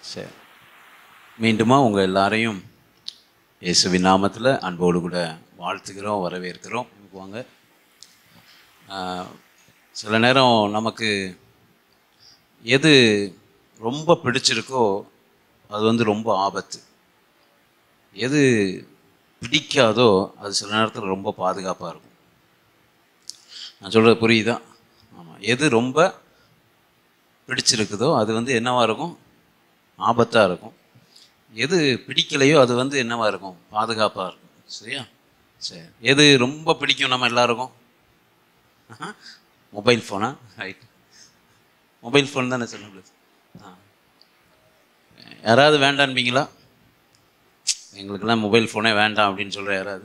சரி மீண்டுமா உங்கள் எல்லாரையும் இயேசுவின் நாமத்தில் அன்போடு கூட வாழ்த்துகிறோம் வரவேற்கிறோம் வாங்க ஆஹ், சில நேரம் நமக்கு எது ரொம்ப பிடிச்சிருக்கோ அது வந்து ரொம்ப ஆபத்து எது பிடிக்காதோ அது சில நேரத்தில் ரொம்ப பாதுகாப்பாக இருக்கும் நான் சொல்கிறது புரியுதா ஆமாம் எது ரொம்ப பிடிச்சிருக்குதோ அது வந்து என்னவா இருக்கும் ஆபத்தாக இருக்கும் எது பிடிக்கலையோ அது வந்து என்னவா இருக்கும் பாதுகாப்பாக இருக்கும் சரியா சரி எது ரொம்ப பிடிக்கும் நம்ம எல்லாருக்கும் மொபைல் ஃபோனா ரைட் மொபைல் ஃபோன் தானே சொல்ல முடியாது ஆ யாராவது வேண்டான்பீங்களா எங்களுக்கெல்லாம் மொபைல் ஃபோனே வேண்டாம் அப்படின்னு சொல்கிற யாராவது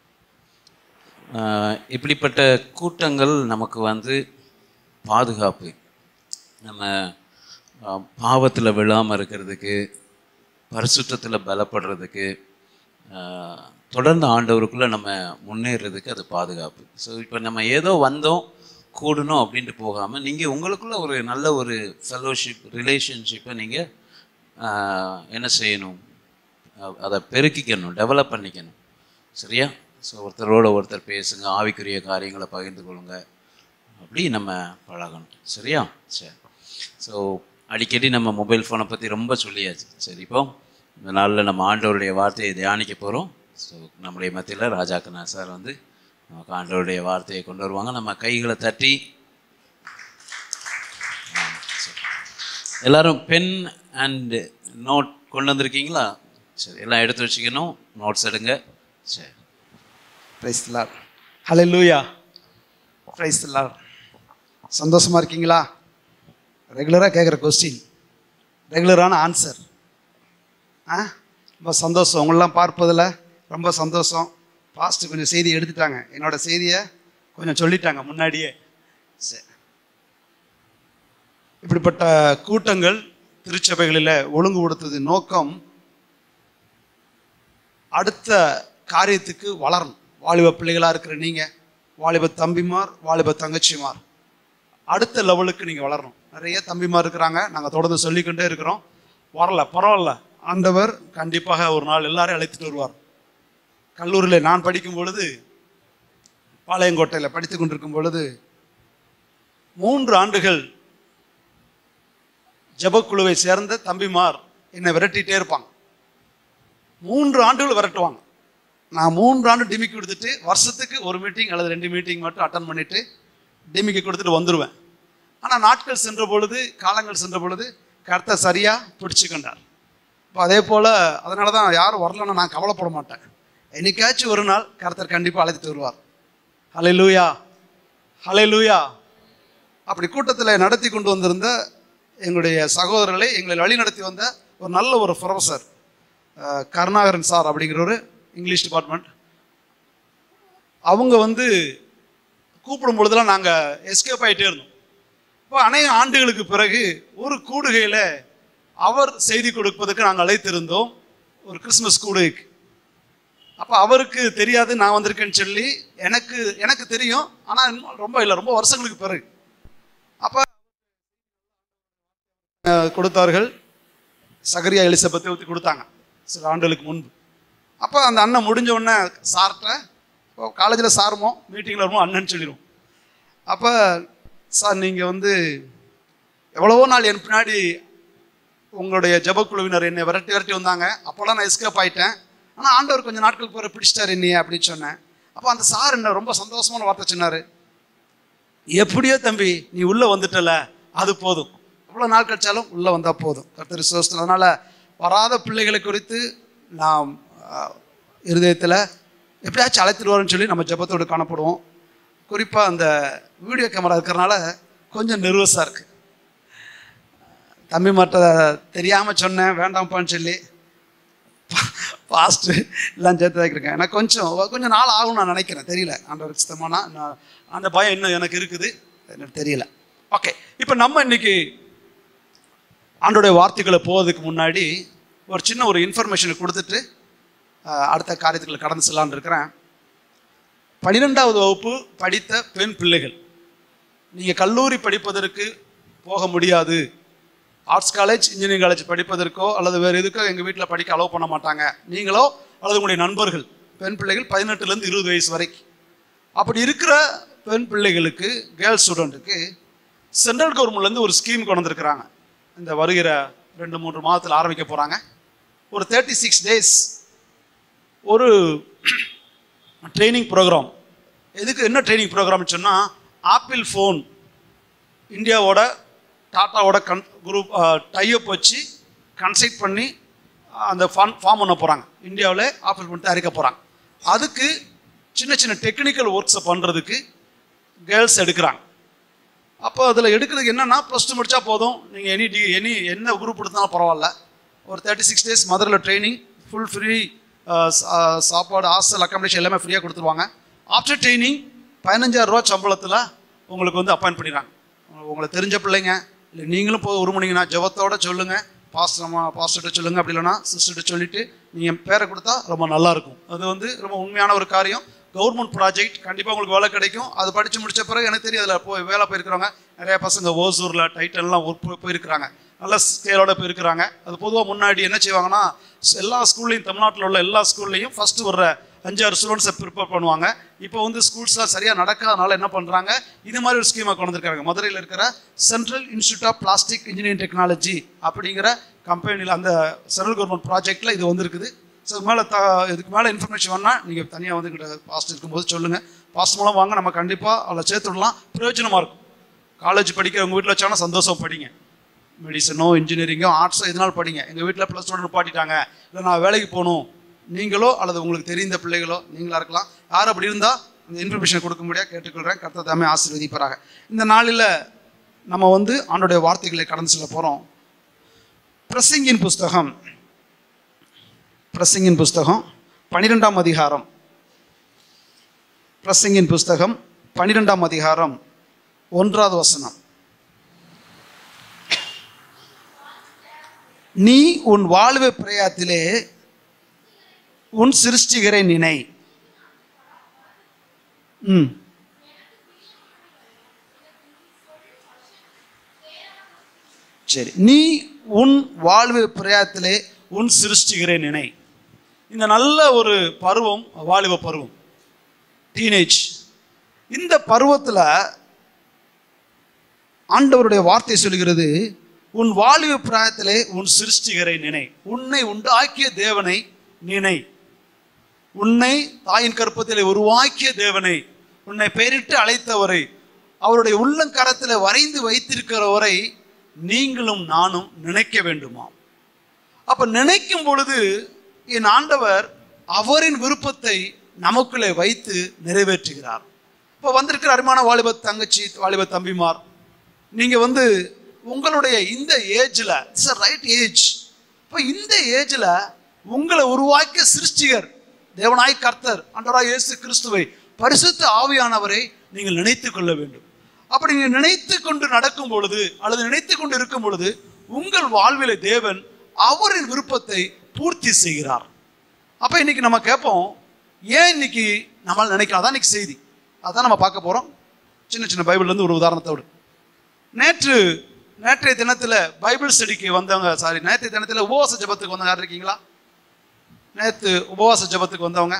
ஆஹ் இப்படிப்பட்ட கூட்டங்கள் நமக்கு வந்து பாதுகாப்பு நம்ம பாவத்தில் விழாமல் இருக்கிறதுக்கு பரிசுத்தத்தில் பலப்படுறதுக்கு ஆஹ் தொடர்ந்து ஆண்டவருக்குள்ளே நம்ம முன்னேறதுக்கு அது பாதுகாப்பு ஸோ இப்போ நம்ம ஏதோ வந்தோம் கூடணும் அப்படின்ட்டு போகாமல் நீங்கள் உங்களுக்குள்ள ஒரு நல்ல ஒரு ஃபெலோஷிப் ரிலேஷன்ஷிப்பை நீங்கள் என்ன செய்யணும் அ- அதை பெருக்கிக்கணும் டெவலப் பண்ணிக்கணும் சரியா ஸோ ஒருத்தரோட ஒருத்தர் பேசுங்க ஆவிக்குரிய காரியங்களை பகிர்ந்து கொள்ளுங்க அப்படி நம்ம பழகணும் சரியா சரி ஸோ அடிக்கடி நம்ம மொபைல் ஃபோனை பற்றி ரொம்ப சொல்லியாச்சு சரி இப்போ இந்த நாளில் நம்ம ஆண்டவருடைய வார்த்தையை தியானிக்க போகிறோம் ஸோ நம்முடைய மத்தியில் ராஜாக்கண்ணா சார் வந்து நமக்கு ஆண்டவருடைய வார்த்தையை கொண்டு வருவாங்க நம்ம கைகளை தட்டி ஆ, சரி. எல்லாரும் பென் அண்ட் நோட் கொண்டு வந்திருக்கீங்களா சரி எல்லாம் எடுத்து வச்சுக்கணும் நோட்ஸ் எடுங்க சரி பிரைஸ் லார் ஹalleluya பிரைஸ் லார் சந்தோஷமா இருக்கீங்களா ரெகுலராக கேட்குற கொஸ்டின் ரெகுலரான ஆன்சர் ஆ ரொம்ப சந்தோஷம் உங்களெல்லாம் பார்ப்பதில் ரொம்ப சந்தோஷம் பாஸ்ட் கொஞ்சம் செய்தி எடுத்துட்டாங்க என்னோட செய்தியை கொஞ்சம் சொல்லிட்டாங்க முன்னாடியே சரி இப்படிப்பட்ட கூட்டங்கள் திருச்சபைகளில் ஒழுங்குபடுத்துவது நோக்கம் அடுத்த காரியத்துக்கு வளரணும் வாலிப பிள்ளைகளாக இருக்கிற நீங்கள் வாலிப தம்பிமார் வாலிப தங்கச்சிமார் அடுத்த லெவலுக்கு நீங்கள் வளரணும் நிறைய தம்பிமார் இருக்கிறாங்க நாங்கள் தொடர்ந்து சொல்லிக்கொண்டே இருக்கிறோம் வரல பரவாயில்ல ஆண்டவர் கண்டிப்பாக ஒரு நாள் எல்லாரையும் அழைத்துட்டு வருவார் கல்லூரியில் நான் படிக்கும் பொழுது பாளையங்கோட்டையில் படித்து கொண்டிருக்கும் பொழுது மூன்று ஆண்டுகள் ஜெபக்குழுவை சேர்ந்த தம்பிமார் என்னை விரட்டிகிட்டே இருப்பாங்க மூன்று ஆண்டுகள் விரட்டுவாங்க நான் மூன்று ஆண்டு டிமிக்கி கொடுத்துட்டு வருஷத்துக்கு ஒரு மீட்டிங் அல்லது ரெண்டு மீட்டிங் மட்டும் அட்டன் பண்ணிட்டு டிமிக்கி கொடுத்துட்டு வந்துடுவேன் ஆனால் நாட்கள் சென்ற பொழுது காலங்கள் சென்ற பொழுது கர்த்தர் சரியாக பிடிச்சுக்கொண்டார் இப்போ அதே போல் அதனால தான் யாரும் வரலன்னு நான் கவலைப்பட மாட்டேன் என்னைக்காச்சும் ஒரு நாள் கர்த்தர் கண்டிப்பாக அழைத்துட்டு வருவார் ஹலே லூயா ஹலே லூயா அப்படி கூட்டத்தில் நடத்தி கொண்டு வந்திருந்த எங்களுடைய சகோதரர்களை எங்களை வழி நடத்தி வந்த ஒரு நல்ல ஒரு ப்ரொஃபஸர் அஹ், கருணாகரன் சார் அப்படிங்கிறவர் இங்கிலீஷ் டிபார்ட்மெண்ட் அவங்க வந்து கூப்பிடும் பொழுதெல்லாம் நாங்கள் எஸ்கேப் ஆகிட்டே இருந்தோம் இப்போ அநேக ஆண்டுகளுக்கு பிறகு ஒரு கூடுகையில் அவர் செய்தி கொடுப்பதற்கு நாங்கள் அழைத்திருந்தோம் ஒரு கிறிஸ்மஸ் கூடுகைக்கு அப்போ அவருக்கு தெரியாது நான் வந்திருக்கேன்னு சொல்லி எனக்கு எனக்கு தெரியும் ஆனால் இன்னும் ரொம்ப இல்லை ரொம்ப வருஷங்களுக்கு பிறகு அப்போ கொடுத்தார்கள் சகரியா எலிசபெத்தை ஊற்றி கொடுத்தாங்க சில ஆண்டுகளுக்கு முன்பு அப்போ அந்த அண்ணன் முடிஞ்ச உடனே சார்கிட்ட இப்போ காலேஜில் சாருமோ மீட்டிங்கில் வருமோ அண்ணன் சொல்லிடுவோம் அப்போ சார் நீங்கள் வந்து எவ்வளவோ நாள் என் பின்னாடி உங்களுடைய ஜெபக்குழுவினர் என்னை விரட்டி விரட்டி வந்தாங்க அப்போல்லாம் நான் எஸ்கேப் ஆயிட்டேன் ஆனால் ஆண்டவர் கொஞ்சம் நாட்கள் பிறகு பிடிச்சிட்டார் என்னைய அப்படின்னு சொன்னேன் அப்போ அந்த சார் என்ன ரொம்ப சந்தோஷமான வார்த்தை சொன்னார் எப்படியோ தம்பி நீ உள்ளே வந்துட்டல அது போதும் எவ்வளோ நாள் கழிச்சாலும் உள்ளே வந்தால் போதும் கர்த்தர் சோஸ்தம் அதனால் வராத பிள்ளைகளை குறித்து நாம் இருதயத்தில் எப்படியாச்சும் அழைத்துட்டு வரோம்னு சொல்லி நம்ம ஜெபத்தோடு காணப்படுவோம் குறிப்பாக அந்த வீடியோ கேமரா இருக்கிறனால கொஞ்சம் நெர்வஸாக இருக்குது தம்பி மாட்ட தெரியாமல் சொன்னேன் வேண்டாம்ப்பான்னு சொல்லி பாஸ்ட்டு எல்லாம் சேர்த்து வைக்கிறேன் எனக்கு கொஞ்சம் கொஞ்சம் நாள் ஆகும் நான் நினைக்கிறேன் தெரியல ஆண்டவருக்கு சித்தமானா நான் அந்த பயம் இன்னும் எனக்கு இருக்குது எனக்கு தெரியல ஓகே இப்போ நம்ம இன்னைக்கு ஆண்டோடைய வார்த்தைகளை போவதுக்கு முன்னாடி ஒரு சின்ன ஒரு இன்ஃபர்மேஷனை கொடுத்துட்டு அஹ், அடுத்த காரியத்துக்குள்ள கடந்து செல்லான்னு இருக்கிறேன் பன்னிரெண்டாவது வகுப்பு படித்த பெண் பிள்ளைகள் நீங்கள் கல்லூரி படிப்பதற்கு போக முடியாது ஆர்ட்ஸ் காலேஜ் இன்ஜினியரிங் காலேஜ் படிப்பதற்கோ அல்லது வேறு எதுக்கோ எங்கள் வீட்டில் படிக்க அலோவ் பண்ண மாட்டாங்க நீங்களோ அல்லது உங்களுடைய நண்பர்கள் பெண் பிள்ளைகள் பதினெட்டுலேருந்து இருபது வயசு வரைக்கும் அப்படி இருக்கிற பெண் பிள்ளைகளுக்கு கேர்ள்ஸ் ஸ்டூடெண்ட்டுக்கு சென்ட்ரல் கவர்மெண்ட்லேருந்து ஒரு ஸ்கீம் கொண்டு வந்திருக்கிறாங்க இந்த வருகிற ரெண்டு மூன்று மாதத்தில் ஆரம்பிக்க போகிறாங்க ஒரு தேர்ட்டி சிக்ஸ் டேஸ் ஒரு ட்ரைனிங் ப்ரோக்ராம் எதுக்கு என்ன ட்ரைனிங் ப்ரோக்ராம்னு சொன்னால் ஆப்பிள் ஃபோன் இந்தியாவோட டாட்டாவோட கன் குரூப் டைப் வச்சு கன்சல்ட் பண்ணி அந்த ஃபார்ம் ஃபார்ம் பண்ண போகிறாங்க இந்தியாவில் ஆப்பிள் ஃபோன் தயாரிக்க போகிறாங்க அதுக்கு சின்ன சின்ன டெக்னிக்கல் ஒர்க்ஸை பண்ணுறதுக்கு கேர்ள்ஸ் எடுக்கிறாங்க அப்போ அதில் எடுக்கிறதுக்கு என்னென்னா ப்ளஸ் டூ முடித்தா போதும் நீங்கள் எனி டி எனி என்ன குரூப் எடுத்தாலும் பரவாயில்ல ஒரு தேர்ட்டி சிக்ஸ் டேஸ் மதுரையில் ட்ரைனிங் ஃபுல் ஃப்ரீ சாப்பாடு ஹாஸ்டல் அக்காமடேஷன் எல்லாமே ஃப்ரீயாக கொடுத்துருவாங்க ஆஃப்டர் ட்ரைனிங் பதினஞ்சாயிரம் ரூபா சம்பளத்தில் உங்களுக்கு வந்து அப்பாயின்ட் பண்ணிடுறாங்க உங்களை தெரிஞ்ச பிள்ளைங்க இல்லை நீங்களும் போய் உருமுனீங்கன்னா ஜபத்தோட சொல்லுங்கள் பாஸ்டர் அம்மா பாஸ்டர்கிட்ட சொல்லுங்கள் அப்படி இல்லைன்னா சிஸ்டர்கிட்ட சொல்லிவிட்டு நீங்கள் பேரை கொடுத்தா ரொம்ப நல்லாயிருக்கும் அது வந்து ரொம்ப உண்மையான ஒரு காரியம் கவர்மெண்ட் ப்ராஜெக்ட் கண்டிப்பாக உங்களுக்கு வேலை கிடைக்கும் அது படித்து முடிச்ச பிறகு எனக்கு தெரியும் அதில் போய் வேலை போயிருக்கிறவங்க நிறைய பசங்க ஓசூரில் டைட்டன்லாம் ஒர்க் போய் போயிருக்கிறாங்க நல்ல ஸ்கேலோட போயிருக்கிறாங்க அது பொதுவாக முன்னாடி என்ன செய்வாங்கன்னா எல்லா ஸ்கூல்லையும் தமிழ்நாட்டில் உள்ள எல்லா ஸ்கூல்லையும் ஃபஸ்ட்டு வர்ற அஞ்சாறு ஸ்டூடெண்ட்ஸை ப்ரிப்பேர் பண்ணுவாங்க இப்போ வந்து ஸ்கூல்ஸ்லாம் சரியாக நடக்காதனால என்ன பண்ணுறாங்க இது மாதிரி ஒரு ஸ்கீமை கொண்டு வந்திருக்காங்க மதுரையில் இருக்கிற central institute of plastic engineering technology அப்படிங்கிற கம்பெனியில் அந்த சென்ட்ரல் கவர்மெண்ட் ப்ராஜெக்ட்டில் இது வந்திருக்குது ஸோ மேலே த இதுக்கு மேலே இன்ஃபர்மேஷன் வேணால் நீங்கள் தனியாக வந்து கிட்ட பாஸ்ட் இருக்கும்போது சொல்லுங்கள் பாஸ்ட் மூலம் வாங்க நம்ம கண்டிப்பாக அதில் சேர்த்து விடலாம் பிரயோஜனமாக இருக்கும் காலேஜ் படிக்க உங்கள் வீட்டில் வச்சாங்கன்னா சந்தோஷம் படிங்க மெடிசனோ இன்ஜினியரிங்கோ ஆர்ட்ஸோ எதனாலும் படிங்க எங்கள் வீட்டில் ப்ளஸ் ஒன்று பாட்டிட்டாங்க இல்லை நான் வேலைக்கு போகணும் நீங்களோ அல்லது உங்களுக்கு தெரிந்த பிள்ளைகளோ நீங்களா இருக்கலாம் யார் அப்படி இருந்தால் அந்த இன்ஃபர்மேஷன் கொடுக்க முடியாது கேட்டுக்கொள்கிறேன் கர்த்தர் தாமே ஆசீர்வதிப்பாராக இந்த நாளில் நம்ம வந்து ஆண்டுடைய வார்த்தைகளை கடந்து செல்ல போகிறோம் பிரசிங்கின் புஸ்தகம் பிரசிங்கின் புஸ்தகம் பன்னிரெண்டாம் அதிகாரம் பிரசிங்கின் புஸ்தகம் பன்னிரெண்டாம் அதிகாரம் ஒன்றாவது வசனம் நீ உன் வாழ்வு பிரயாத்திலே உன் சிருஷ்டிகரை நினை ம் சரி நீ உன் வாழ்வு பிரயாத்திலே உன் சிருஷ்டிகரை நினை இந்த நல்ல ஒரு பருவம் வாலிப பருவம் டீனேஜ் இந்த பருவத்தில் ஆண்டவருடைய வார்த்தை சொல்கிறது உன் வாலிப பிராயத்திலே உன் சிருஷ்டிகரை நினை உன்னை உண்டாக்கிய தேவனை நினை உன்னை தாயின் கற்பத்திலே உருவாக்கிய தேவனை உன்னை பெயரிட்டு அழைத்தவரை அவருடைய உள்ளங்கரத்தில் வரைந்து வைத்திருக்கிறவரை நீங்களும் நானும் நினைக்க வேண்டுமாம் அப்ப நினைக்கும் பொழுது என் ஆண்டவர் அவரின் விருப்பத்தை நமக்குள்ளே வைத்து நிறைவேற்றுகிறார் இப்போ வந்திருக்கிற அருமான வாலிப தங்கச்சி வாலிப தம்பிமார் நீங்க வந்து உங்களுடைய இந்த ஏஜ்ல இட்ஸ் ரைட் ஏஜ் இப்போ இந்த ஏஜ்ல உங்களை உருவாக்கிய சிருஷ்டிகர் தேவனாய் கர்த்தர் ஆண்டவராய் இயேசு கிறிஸ்துவை பரிசுத்த ஆவியானவரை நீங்கள் நினைத்து கொள்ள வேண்டும் அப்படி நீங்கள் நினைத்து கொண்டு நடக்கும் பொழுது அல்லது நினைத்து கொண்டு இருக்கும் பொழுது உங்கள் வாழ்விலே தேவன் அவரின் விருப்பத்தை பூர்த்தி செய்கிறார் அப்ப இன்னைக்கு நம்ம கேட்போம் ஏன் இன்னைக்கு நம்மளால் நினைக்கலாம் அதான் இன்னைக்கு செய்தி அதான் நம்ம பார்க்க போறோம் சின்ன சின்ன பைபிள்ல இருந்து ஒரு உதாரணத்தோடு நேற்று நேற்றைய தினத்துல பைபிள் ஸ்டடிக்கு வந்தவங்க சாரி நேற்றைய தினத்துல உபவாச ஜெபத்துக்கு வந்தவங்க யார் இருக்கீங்களா நேற்று உபவாச ஜெபத்துக்கு வந்தவங்க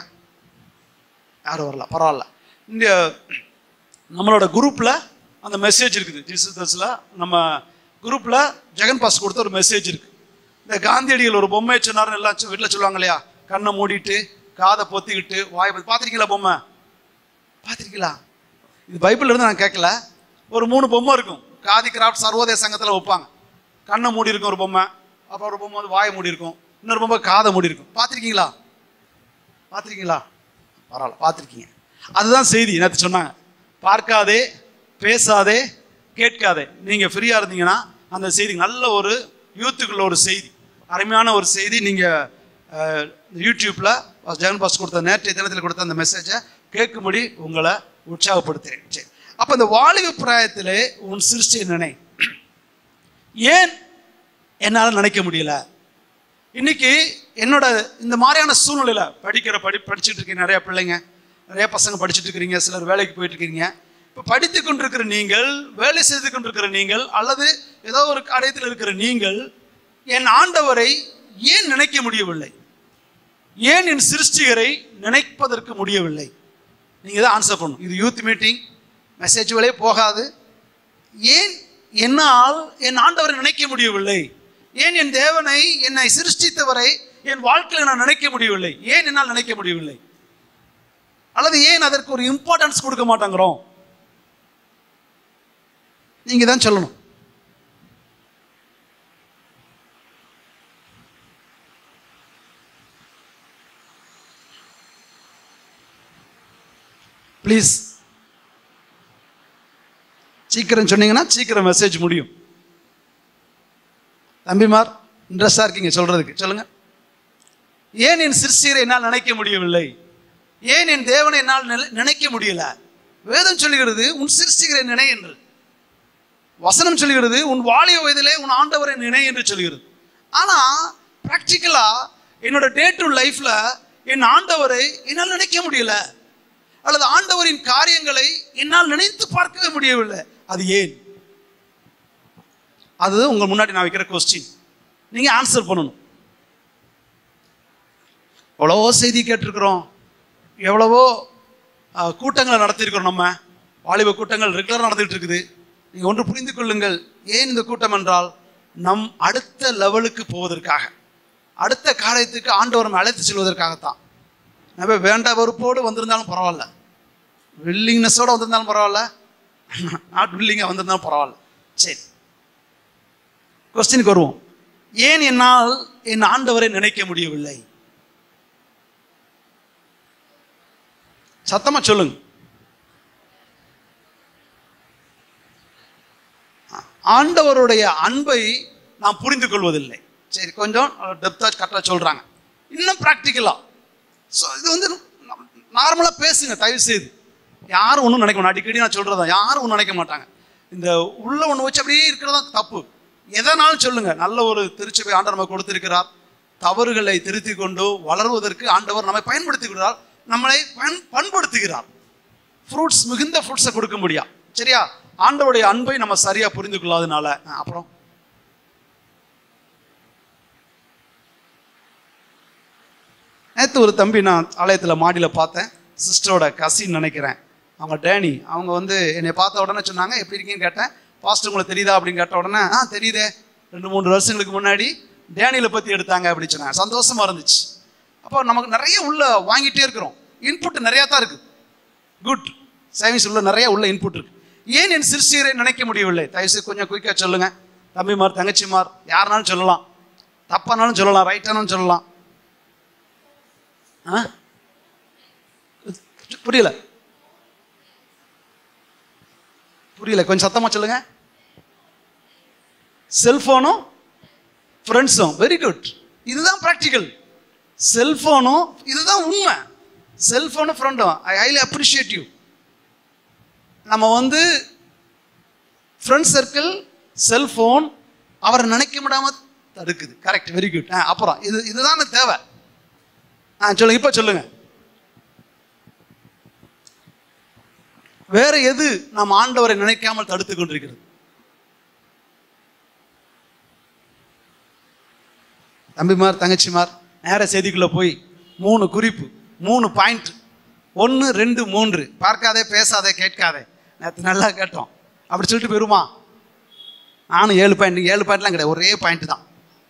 யாரும் வரல பரவாயில்ல இந்த நம்மளோட குரூப்ல அந்த மெசேஜ் இருக்குது ஜீசஸ்ல நம்ம குரூப்ல ஜெகன் பாஸ் கொடுத்த ஒரு மெசேஜ் இருக்கு இந்த காந்தியடிகள் ஒரு பொம்மை சொன்னார்னு எல்லாம் வீட்டில் சொல்லுவாங்க இல்லையா கண்ணை மூடிட்டு காதை பொத்திக்கிட்டு வாய் பொத்தி- பார்த்திருக்கீங்களா பொம்மை பார்த்திருக்கீங்களா இது பைபிள்ல இருந்து நான் கேட்கல ஒரு மூணு பொம்மை இருக்கும் காதி கிராஃப்ட் சர்வோதய சங்கத்தில் வைப்பாங்க கண்ணை மூடி இருக்கும் ஒரு பொம்மை அப்புறம் ஒரு பொம்மை வந்து வாயை மூடி இருக்கும் இன்னொரு பொம்மை காதை மூடி இருக்கும் பார்த்திருக்கீங்களா பார்த்திருக்கீங்களா பரவாயில்ல பார்த்துருக்கீங்க அதுதான் செய்தி நேற்று சொன்னாங்க பார்க்காதே பேசாதே கேட்காதே நீங்கள் ஃப்ரீயாக இருந்தீங்கன்னா அந்த செய்தி நல்ல ஒரு யூத்துக்குள்ள ஒரு செய்தி அருமையான ஒரு செய்தி நீங்கள் யூடியூப்பில் ஜெகன் பாஸ் கொடுத்த நேற்றைய தினத்தில் கொடுத்த அந்த மெசேஜை கேட்கும்படி உங்களை உற்சாகப்படுத்துகிறேன் சரி அப்போ இந்த வாலிப பிராயத்திலே உன் சிருஷ்டி நினை ஏன் என்னால் நினைக்க முடியல இன்னைக்கு என்னோட இந்த மாதிரியான சூழ்நிலையில படிக்கிற படி படிச்சுட்டு இருக்கீங்க நிறைய பிள்ளைங்க நிறைய பசங்க படிச்சுட்டு இருக்கிறீங்க சிலர் வேலைக்கு போயிட்டு இருக்கீங்க இப்போ படித்து கொண்டிருக்கிற நீங்கள் வேலை செய்து கொண்டிருக்கிற நீங்கள் அல்லது ஏதோ ஒரு காரியத்தில் இருக்கிற நீங்கள் என் ஆண்டவரை ஏன் நினைக்க முடியவில்லை ஏன் என் சிருஷ்டிகரை நினைப்பதற்கு முடியவில்லை நீங்கள் தான் ஆன்சர் பண்ணணும் இது யூத் மீட்டிங் மெசேஜ் வழியே போகாது ஏன் என்னால் என் ஆண்டவரை நினைக்க முடியவில்லை ஏன் என் தேவனை என்னை சிருஷ்டித்தவரை என் வாழ்க்கையில் நான் நினைக்க முடியவில்லை ஏன் என்னால் நினைக்க முடியவில்லை அல்லது ஏன் அதற்கு ஒரு இம்பார்ட்டன்ஸ் கொடுக்க மாட்டேங்கிறோம் நீங்க தான் சொல்லணும் ப்ளீஸ் சீக்கிரம் சொன்னீங்கன்னா சீக்கிரம் மெசேஜ் முடியும் தம்பிமார் இன்ட்ரெஸ்டாக இருக்கீங்க சொல்றதுக்கு சொல்லுங்க ஏன் என் சிற்சீரை என்னால் நினைக்க முடியவில்லை ஏன் என் தேவனை என்னால் நில- நினைக்க முடியல வேதம் சொல்லுகிறது உன் சிருஷ்டிகரை நினை என்று வசனம் சொல்லுகிறது உன் வாலிய வயதிலே உன் ஆண்டவரை நினை என்று சொல்கிறது ஆனா ப்ராக்டிக்கலா என்னோட டே டு லைஃப்ல என் ஆண்டவரை என்னால் நினைக்க முடியல அல்லது ஆண்டவரின் காரியங்களை என்னால் நினைத்து பார்க்கவே முடியவில்லை அது ஏன் அது உங்க முன்னாடி நான் வைக்கிற கொஸ்டின் நீங்க ஆன்சர் பண்ணணும் எவ்வளவோ செய்தி கேட்டிருக்கிறோம் எவ்வளவோ அஹ், கூட்டங்களை நடத்தியிருக்கிறோம் நம்ம வாலிப கூட்டங்கள் ரெகுலராக நடந்துகிட்டு இருக்குது நீங்கள் ஒன்று புரிந்து கொள்ளுங்கள் ஏன் இந்த கூட்டம் என்றால் நம் அடுத்த லெவலுக்கு போவதற்காக அடுத்த காரியத்துக்கு ஆண்டவர் நம்மை அழைத்து செல்வதற்காகத்தான் நம்ம வேண்ட வெறுப்போடு வந்திருந்தாலும் பரவாயில்ல வில்லிங்னஸோடு வந்திருந்தாலும் பரவாயில்ல நாட் வில்லிங்காக வந்திருந்தாலும் பரவாயில்ல சரி கொஸ்டினுக்கு வருவோம் ஏன் என்னால் என் ஆண்டவரை நினைக்க முடியவில்லை சத்தமா சொல்லுங்க ஆண்டவருடைய அன்பை நாம் புரிந்து கொள்வதில்லை சரி கொஞ்சம் டெப்தா கரெக்டாக சொல்றாங்க இன்னும் ப்ராக்டிக்கலா ஸோ இது வந்து நார்மலாக பேசுங்க தயவு செய்து யாரும் ஒன்றும் நினைக்க மாட்டாங்க அடிக்கடி நான் சொல்றதா யாரும் ஒன்றும் நினைக்க மாட்டாங்க இந்த உள்ள ஒன்று வச்சு அப்படியே இருக்கிறதா தப்பு எதனாலும் சொல்லுங்க நல்ல ஒரு திருச்சபை ஆண்டவர் நமக்கு கொடுத்திருக்கிறார் தவறுகளை திருத்தி கொண்டு வளருவதற்கு ஆண்டவர் நம்மை பயன்படுத்துகிறார் நம்மளை பயன் பண்படுத்துகிறார் ஃப்ரூட்ஸ் மிகுந்த ஃப்ரூட்ஸை கொடுக்க முடியா சரியா ஆண்டவருடைய அன்பை நம்ம சரியா புரிந்து கொள்ளாதனால அஹ், அப்புறம் நேற்று ஒரு தம்பி நான் ஆலயத்தில் மாடியில் பார்த்தேன் சிஸ்டரோட கசின் நினைக்கிறேன் அவங்க டேனி அவங்க வந்து என்னை பார்த்த உடனே சொன்னாங்க எப்படி இருக்கீங்கன்னு கேட்டேன் பாஸ்ட் உங்களுக்கு தெரியுதா அப்படின்னு கேட்ட உடனே ஆ தெரியுதே ரெண்டு மூணு வருஷங்களுக்கு முன்னாடி டேனியில் பற்றி எடுத்தாங்க அப்படின்னு சொன்னாங்க சந்தோஷமா இருந்துச்சு அப்போ நமக்கு நிறைய உள்ள வாங்கிட்டே இருக்கிறோம் இன்புட் நிறையா தான் இருக்குது குட் சயின்ஸ் உள்ள நிறைய உள்ள இன்புட் இருக்கு ஏன் என் சிறுசீரை நினைக்க முடியவில்லை தயவுசெய்து கொஞ்சம் குயிக்காக சொல்லுங்க தம்பிமார் தங்கச்சிமார் யாருனாலும் சொல்லலாம் தப்பானாலும் சொல்லலாம் ரைட்டானாலும் சொல்லலாம் ஆ புரியல புரியல கொஞ்சம் சத்தமா சொல்லுங்க செல்போனும் ஃப்ரெண்ட்ஸும் வெரி குட் இதுதான் ப்ராக்டிக்கல் செல்போனும் இதுதான் உண்மை செல்போனும் ஃப்ரெண்டும் ஐ ஹைலி அப்ரிஷியேட் யூ நம்ம வந்து ஃப்ரெண்ட் சர்க்கிள் செல்போன் அவரை நினைக்க முடியாம தடுக்குது கரெக்ட் வெரி குட் அப்புறம் இது இதுதான் எனக்கு தேவை ஆ சொல்லுங்க இப்போ சொல்லுங்க வேற எது நாம் ஆண்டவரை நினைக்காமல் தடுத்து கொண்டிருக்கிறது தம்பிமார் தங்கச்சிமார் நேர செய்திக்குள்ள போய் மூணு குறிப்பு மூணு பாயிண்ட் ஒன்று ரெண்டு மூன்று பார்க்காதே பேசாதே கேட்காதே நேற்று நல்லா கேட்டோம் அப்படி சொல்லிட்டு போயிருமா நானும் ஏழு பாயிண்ட் ஏழு பாயிண்ட்லாம் கிடையாது ஒரே பாயிண்ட் தான்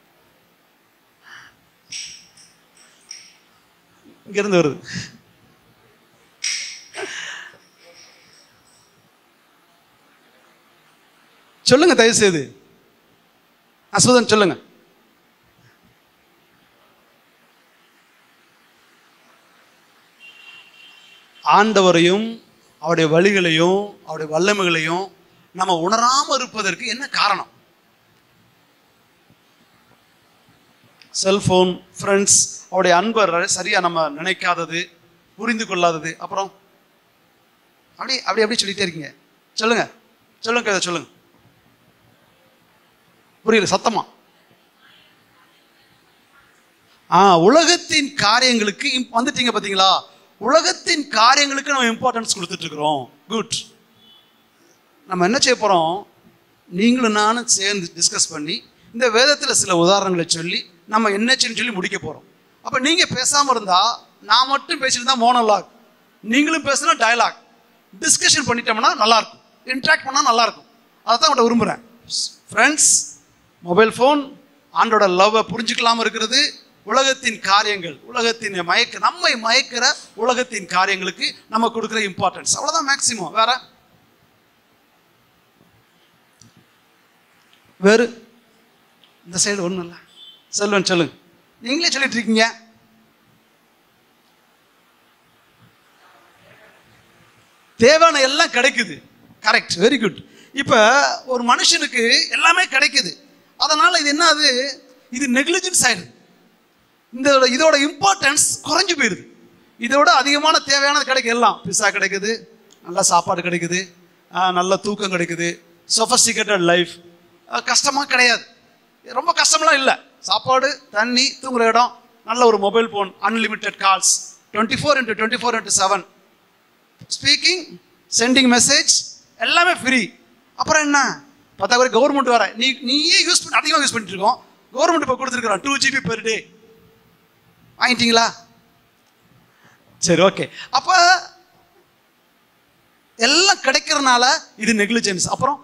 இங்கிருந்து வருது சொல்லுங்க தயவு செய்து அசுதன் சொல்லுங்க ஆண்டவரையும் அவருடைய வழிகளையும் அவருடைய வல்லமைகளையும் நம்ம உணராம இருப்பதற்கு என்ன காரணம் செல்போன் ஃப்ரெண்ட்ஸ் அவருடைய அன்பை ர- சரியா நம்ம நினைக்காதது புரிந்து கொள்ளாதது அப்புறம் அப்படி அப்படி அப்படி சொல்லிட்டே இருக்கீங்க சொல்லுங்க சொல்லுங்க கவிதா, சொல்லுங்க புரியல சத்தமா ஆ உலகத்தின் காரியங்களுக்கு இம்- வந்துட்டீங்க பாத்தீங்களா உலகத்தின் காரியங்களுக்கு நம்ம இம்பார்ட்டன்ஸ் கொடுத்துட்டு இருக்கிறோம் குட் நம்ம என்ன செய்ய போகிறோம் நீங்களும் நானும் சேர்ந்து டிஸ்கஸ் பண்ணி இந்த வேதத்தில் சில உதாரணங்களை சொல்லி நம்ம என்னச்சுன்னு சொல்லி முடிக்க போகிறோம் அப்போ நீங்கள் பேசாமல் இருந்தால் நான் மட்டும் பேசிட்டு மோனோலாக் நீங்களும் பேசுனா டயலாக் டிஸ்கஷன் பண்ணிட்டோம்னா நல்லாயிருக்கும் இன்ட்ராக்ட் பண்ணால் நல்லாயிருக்கும் அதை தான் உங்கள்கிட்ட விரும்புகிறேன் ஃப்ரெண்ட்ஸ் மொபைல் ஃபோன் ஆண்டோட லவ்வை புரிஞ்சுக்கலாம இருக்கிறது உலகத்தின் காரியங்கள் உலகத்தின் மயக்க நம்மை மயக்கிற உலகத்தின் காரியங்களுக்கு நம்ம கொடுக்குற இம்பார்ட்டன்ஸ் அவ்வளோதான் மேக்சிமம் வேற வேறு இந்த சைடு ஒன்றும் இல்லை செல்வன் சொல்லுங்க நீங்களே சொல்லிட்டு இருக்கீங்க தேவையான எல்லாம் கிடைக்குது கரெக்ட் வெரி குட் இப்போ ஒரு மனுஷனுக்கு எல்லாமே கிடைக்குது அதனால் இது என்னது இது நெக்லிஜென்ஸ் ஆயிடுது இந்த இதோட இம்பார்ட்டன்ஸ் குறைஞ்சு போயிடுது இதோட அதிகமான தேவையானது கிடைக்கும் எல்லாம் பிஸா கிடைக்குது நல்ல சாப்பாடு கிடைக்குது ஆஹ் நல்ல தூக்கம் கிடைக்குது சொஃபஸ்டிகேட்டட் லைஃப் கஷ்டமாக கிடையாது ரொம்ப கஷ்டம்லாம் இல்லை சாப்பாடு தண்ணி தூங்குற இடம் நல்ல ஒரு mobile phone unlimited calls twenty four into twenty four into seven speaking sending message எல்லாமே ஃப்ரீ அப்புறம் என்ன பார்த்தா கூட கவர்மெண்ட் வர நீ நீயே யூஸ் பண்ணி அதிகமாக யூஸ் பண்ணிட்டு இருக்கோம் கவர்மெண்ட் இப்போ கொடுத்துருக்குறான் டூ ஜிபி பெர் டே வாங்கிட்டீங்களா சரி ஓகே அப்போ எல்லாம் கிடைக்கிறனால இது நெக்லிஜென்ஸ் அப்புறம்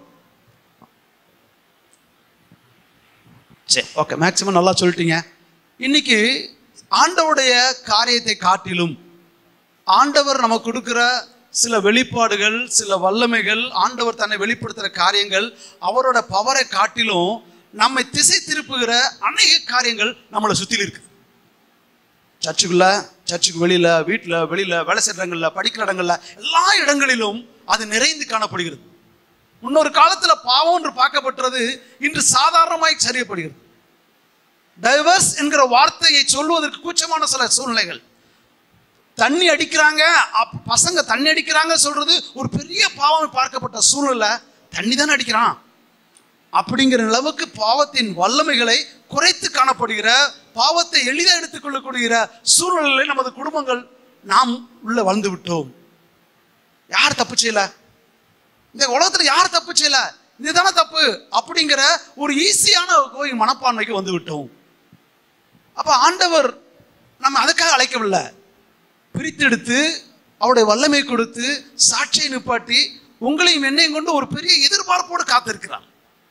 சரி ஓகே மேக்சிமம் நல்லா சொல்லிட்டீங்க இன்னைக்கு ஆண்டவருடைய காரியத்தை காட்டிலும் ஆண்டவர் நமக்கு கொடுக்குற சில வெளிப்பாடுகள் சில வல்லமைகள் ஆண்டவர் தன்னை வெளிப்படுத்துகிற காரியங்கள் அவரோட பவரை காட்டிலும் நம்மை திசை திருப்புகிற அநேக காரியங்கள் நம்மளை சுற்றில இருக்குது சர்ச்சுக்குள்ள சர்ச்சுக்கு வெளியில வீட்டில் வெளியில வேலை செய்கிற இடங்கள்ல படிக்கிற இடங்கள்ல எல்லா இடங்களிலும் அது நிறைந்து காணப்படுகிறது முன்னொரு காலத்துல பாவம் என்று பார்க்கப்பட்டது இன்று சாதாரணமாய் சரியப்படுகிறது டைவர்ஸ் என்கிற வார்த்தையை சொல்வதற்கு கூச்சமான சில சூழ்நிலைகள் தண்ணி அடிக்கிறாங்க அப்- பசங்க தண்ணி அடிக்கிறாங்க சொல்றது ஒரு பெரிய பாவம் பார்க்கப்பட்ட சூழ்நிலை தண்ணி தானே அடிக்கிறான் அப்படிங்கிற அளவுக்கு பாவத்தின் வல்லமைகளை குறைத்து காணப்படுகிற பாவத்தை எளிதாக எடுத்துக்கொள்ளக்கூடிய சூழ்நிலையில் நமது குடும்பங்கள் நாம் உள்ள வாழ்ந்து விட்டோம் யார் தப்பு செய்யல இந்த உலகத்துல யார் தப்பு செய்யல இதுதானே தப்பு அப்படிங்கிற ஒரு ஈஸியான ஒரு மனப்பான்மைக்கு வந்து விட்டோம் அப்ப ஆண்டவர் நம்ம அதுக்காக அழைக்கவில்லை பிரித்தெடுத்து அவருடைய வல்லமை கொடுத்து சாட்சியை நிப்பாட்டி உங்களையும் என்னையும் கொண்டு ஒரு பெரிய எதிர்பார்ப்போடு காத்திருக்கிறார்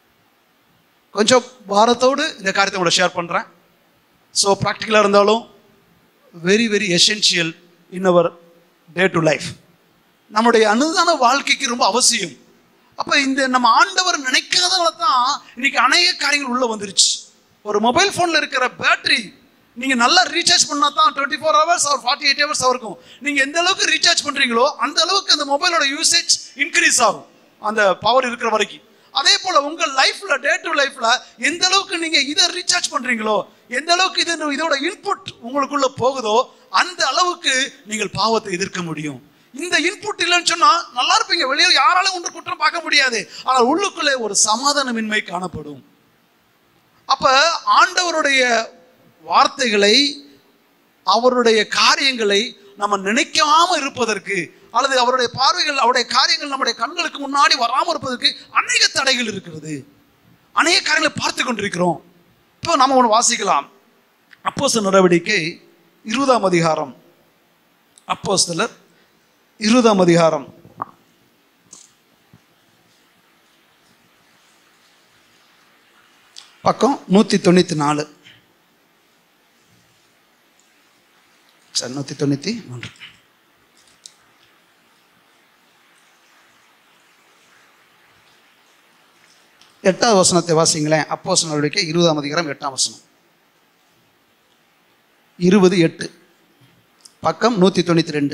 கொஞ்சம் பாரத்தோடு இந்த காரியத்தை உங்களை ஷேர் பண்ணுறேன் ஸோ ப்ராக்டிக்கலாக இருந்தாலும் very very essential in our day to life நம்முடைய அனுதான வாழ்க்கைக்கு ரொம்ப அவசியம் அப்போ இந்த நம்ம ஆண்டவர் நினைக்காதனால தான் இன்னைக்கு அநேக காரியங்கள் உள்ள வந்துருச்சு ஒரு மொபைல் ஃபோனில் இருக்கிற பேட்டரி நீங்கள் நல்லா ரீசார்ஜ் பண்ணால் தான் டுவெண்ட்டி ஃபோர் ஹவர்ஸ் அவர் ஃபார்ட்டி எயிட் ஹவர்ஸ் இருக்கும் நீங்கள் எந்த அளவுக்கு ரீசார்ஜ் பண்ணுறீங்களோ அந்த அளவுக்கு அந்த மொபைலோட யூசேஜ் இன்க்ரீஸ் ஆகும் அந்த பவர் இருக்கிற வரைக்கும் அதே போல உங்க லைஃப்ல டே டு லைஃப்ல எந்த அளவுக்கு நீங்க இதை ரீசார்ஜ் பண்றீங்களோ எந்த அளவுக்கு இது இதோட இன்புட் உங்களுக்குள்ள போகுதோ அந்த அளவுக்கு நீங்கள் பாவத்தை எதிர்க்க முடியும் இந்த இன்புட் இல்லைன்னு சொன்னா நல்லா இருப்பீங்க வெளியில் யாராலும் ஒன்று குற்றம் பார்க்க முடியாது ஆனால் உள்ளுக்குள்ளே ஒரு சமாதானமின்மை காணப்படும் அப்ப ஆண்டவருடைய வார்த்தைகளை அவருடைய காரியங்களை நம்ம நினைக்காம இருப்பதற்கு அல்லது அவருடைய பார்வைகள் அவருடைய காரியங்கள் நம்முடைய கண்களுக்கு முன்னாடி வராமல் இருப்பதற்கு அநேக தடைகள் இருக்கிறது அநேக காரியங்களை பார்த்து கொண்டிருக்கிறோம் இப்போ நம்ம ஒன்று வாசிக்கலாம் அப்போஸ்தலர் நடவடிக்கை இருபதாம் அதிகாரம் அப்போஸ்தலர் இருபதாம் அதிகாரம் பக்கம் நூற்றி தொண்ணூற்றி நாலு சார் நூற்றி தொண்ணூற்றி மூன்று எட்டாவது வசனத்தை வாசிங்களேன் அப்போ நடவடிக்கை இருபதாம் அதிகாரம் எட்டாம் வசனம் இருபது எட்டு பக்கம் நூற்றி தொண்ணூற்றி ரெண்டு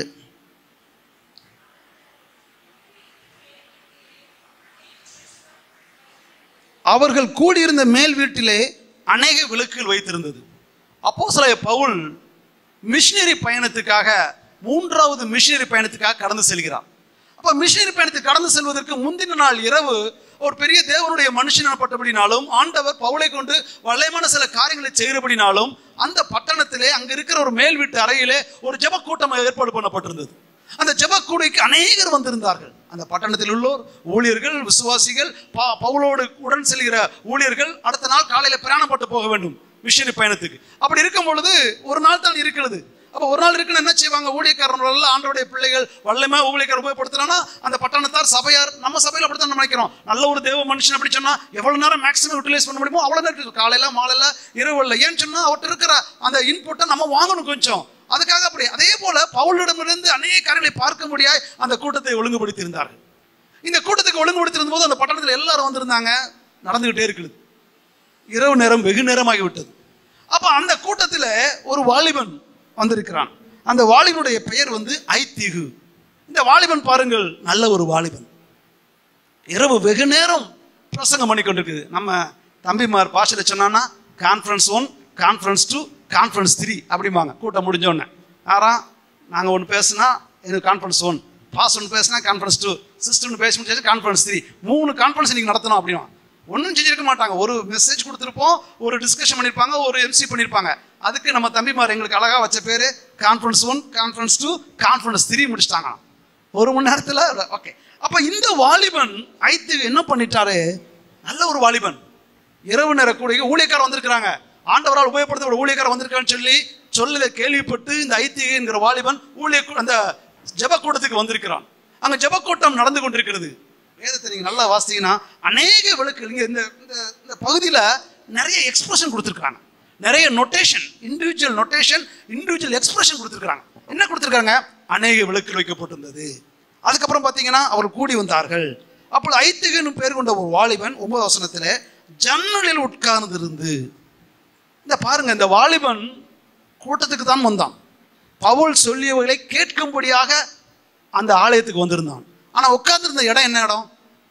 அவர்கள் கூடியிருந்த மேல் வீட்டிலே அநேக விளக்குகள் வைத்திருந்தது அப்போ பவுல் மிஷினரி பயணத்துக்காக மூன்றாவது மிஷினரி பயணத்துக்காக கடந்து செல்கிறார் அப்ப மிஷினரி பயணத்துக்கு கடந்து செல்வதற்கு முந்தின நாள் இரவு ஒரு பெரிய தேவனுடைய மனுஷன் எனப்பட்டபடினாலும் ஆண்டவர் பவுலை கொண்டு வல்லயமான சில காரியங்களை செய்கிறபடினாலும் அந்த பட்டணத்திலே அங்க இருக்கிற ஒரு மேல் வீட்டு அறையிலே ஒரு ஜெப கூட்டம் ஏற்பாடு பண்ணப்பட்டிருந்தது அந்த ஜெப கூடைக்கு அநேகர் வந்திருந்தார்கள் அந்த பட்டணத்தில் உள்ளோர் ஊழியர்கள் விசுவாசிகள் பா- பவுலோடு உடன் செல்கிற ஊழியர்கள் அடுத்த நாள் காலையில பிரயாணப்பட்டு போக வேண்டும் மிஷனரி பயணத்துக்கு அப்படி இருக்கும் பொழுது ஒரு நாள் தான் இருக்கிறது அப்போ ஒரு நாள் இருக்குன்னு என்ன செய்வாங்க ஊழியக்காரர்கள் ஆண்டோடைய பிள்ளைகள் வல்லமே ஊழியக்காரர் உபயோகப்படுத்துறானா அந்த பட்டணத்தார் சபையார் நம்ம சபையில் அப்படி தான் நினைக்கிறோம் நல்ல ஒரு தேவ மனுஷன் அப்படி சொன்னா எவ்வளவு நேரம் மேக்ஸிமம் யூட்டிலைஸ் பண்ண முடியுமோ அவ்வளவு நேரம் இருக்கு. காலையில மாலையில இரவுல ஏன்னு சொன்னா அவர்கிட்ட இருக்கிற அந்த இன்புட்டை நம்ம வாங்கணும் கொஞ்சம் அதுக்காக அப்படி அதே போல பவுலிடமிருந்து அநேக காரியங்களை பார்க்க முடியாய் அந்த கூட்டத்தை ஒழுங்குபடுத்தி இருந்தார்கள் இந்த கூட்டத்துக்கு ஒழுங்குபடுத்தி இருந்தபோது அந்த பட்டணத்தில் எல்லாரும் வந்திருந்தாங்க நடந்துகிட்டே இருக்குது இரவு நேரம் வெகு நேரமாகி விட்டது அப்ப அந்த கூட்டத்தில் ஒரு வாலிபன் வந்திருக்கிறான் அந்த வாலிபனுடைய பெயர் வந்து ஐத்திகு இந்த வாலிபன் பாருங்கள் நல்ல ஒரு வாலிபன் இரவு வெகு நேரம் பிரசங்கம் பண்ணி கொண்டிருக்குது நம்ம தம்பிமார் பாஷையில் சொன்னான்னா conference one conference two conference three அப்படிம்பாங்க கூட்டம் முடிஞ்ச உடனே ஆறா நாங்கள் ஒன்று பேசுனா எனக்கு கான்ஃபரன்ஸ் ஒன் பாஸ் ஒன்று பேசுனா கான்ஃபரன்ஸ் டூ சிஸ்டர் ஒன்று பேச முடியாது கான்ஃபரன்ஸ் த்ரீ மூணு கான்ஃபரன்ஸ் இன்னைக்கு நடத்தணும் அப்படின்னா ஒன்றும் செஞ்சிருக்க மாட்டாங்க ஒரு மெசேஜ் கொடுத்துருப்போம் ஒரு டிஸ்கஷன் பண்ணியிருப்பாங்க ஒரு எம்சி பண்ணியிருப்பாங்க அதுக்கு நம்ம தம்பிமார் எங்களுக்கு அழகாக வச்ச பேர் conference one conference two conference three முடிச்சிட்டாங்க ஒரு மணி நேரத்தில் ஓகே அப்போ இந்த வாலிபன் ஐத்து என்ன பண்ணிட்டாரு நல்ல ஒரு வாலிபன் இரவு நேர கூட ஊழியக்காரர் வந்திருக்கிறாங்க ஆண்டவரால் உபயோகப்படுத்த ஒரு ஊழியக்காரர் வந்திருக்கான்னு சொல்லி சொல்லல கேள்விப்பட்டு இந்த ஐத்தியங்கிற வாலிபன் ஊழிய கூ- அந்த ஜெப கூட்டத்துக்கு வந்திருக்கிறான் அங்க ஜெப கூட்டம் நடந்து கொண்டிருக்கிறது வேதத்தை நீங்க நல்லா வாசித்தீங்கன்னா அநேக விளக்கு இங்க இந்த இந்த- இந்த பகுதியில நிறைய எக்ஸ்பிரஷன் கொடுத்துருக்காங்க நிறைய notation individual notation individual expression கொடுத்துருக்காங்க என்ன கொடுத்துருக்காங்க அநேக விளக்குகள் வைக்கப்பட்டிருந்தது அதுக்கப்புறம் பார்த்தீங்கன்னா அவர் கூடி வந்தார்கள் அப்பொழுது ஐத்திகன் பேர் கொண்ட ஒரு வாலிபன் ஒன்பது வசனத்தில் ஜன்னலில் உட்கார்ந்திருந்து இந்த பாருங்க இந்த வாலிபன் கூட்டத்துக்கு தான் வந்தான் பவுல் சொல்லியவைகளை கேட்கும்படியாக அந்த ஆலயத்துக்கு வந்திருந்தான் ஆனா உட்கார்ந்திருந்த இடம் என்ன இடம்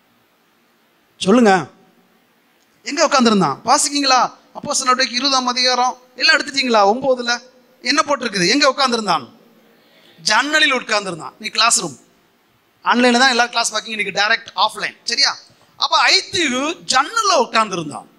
சொல்லுங்க எங்க உட்கார்ந்திருந்தான் வாசிக்கீங்களா அப்போ நடவடிக்கை இருபதாம் அதிகாரம் எல்லாம் எடுத்துட்டீங்களா ஒன்பதுல என்ன போட்டிருக்குது எங்க உட்கார்ந்திருந்தான் ஜன்னலில் உட்கார்ந்திருந்தான் நீ கிளாஸ் ரூம் ஆன்லைனில் தான் எல்லா கிளாஸ் பார்க்கிங்க இன்னைக்கு டைரக்ட் ஆஃப்லைன் சரியா அப்போ ஐத்தியு ஜன்னலில் உட்கார்ந்திருந்தான்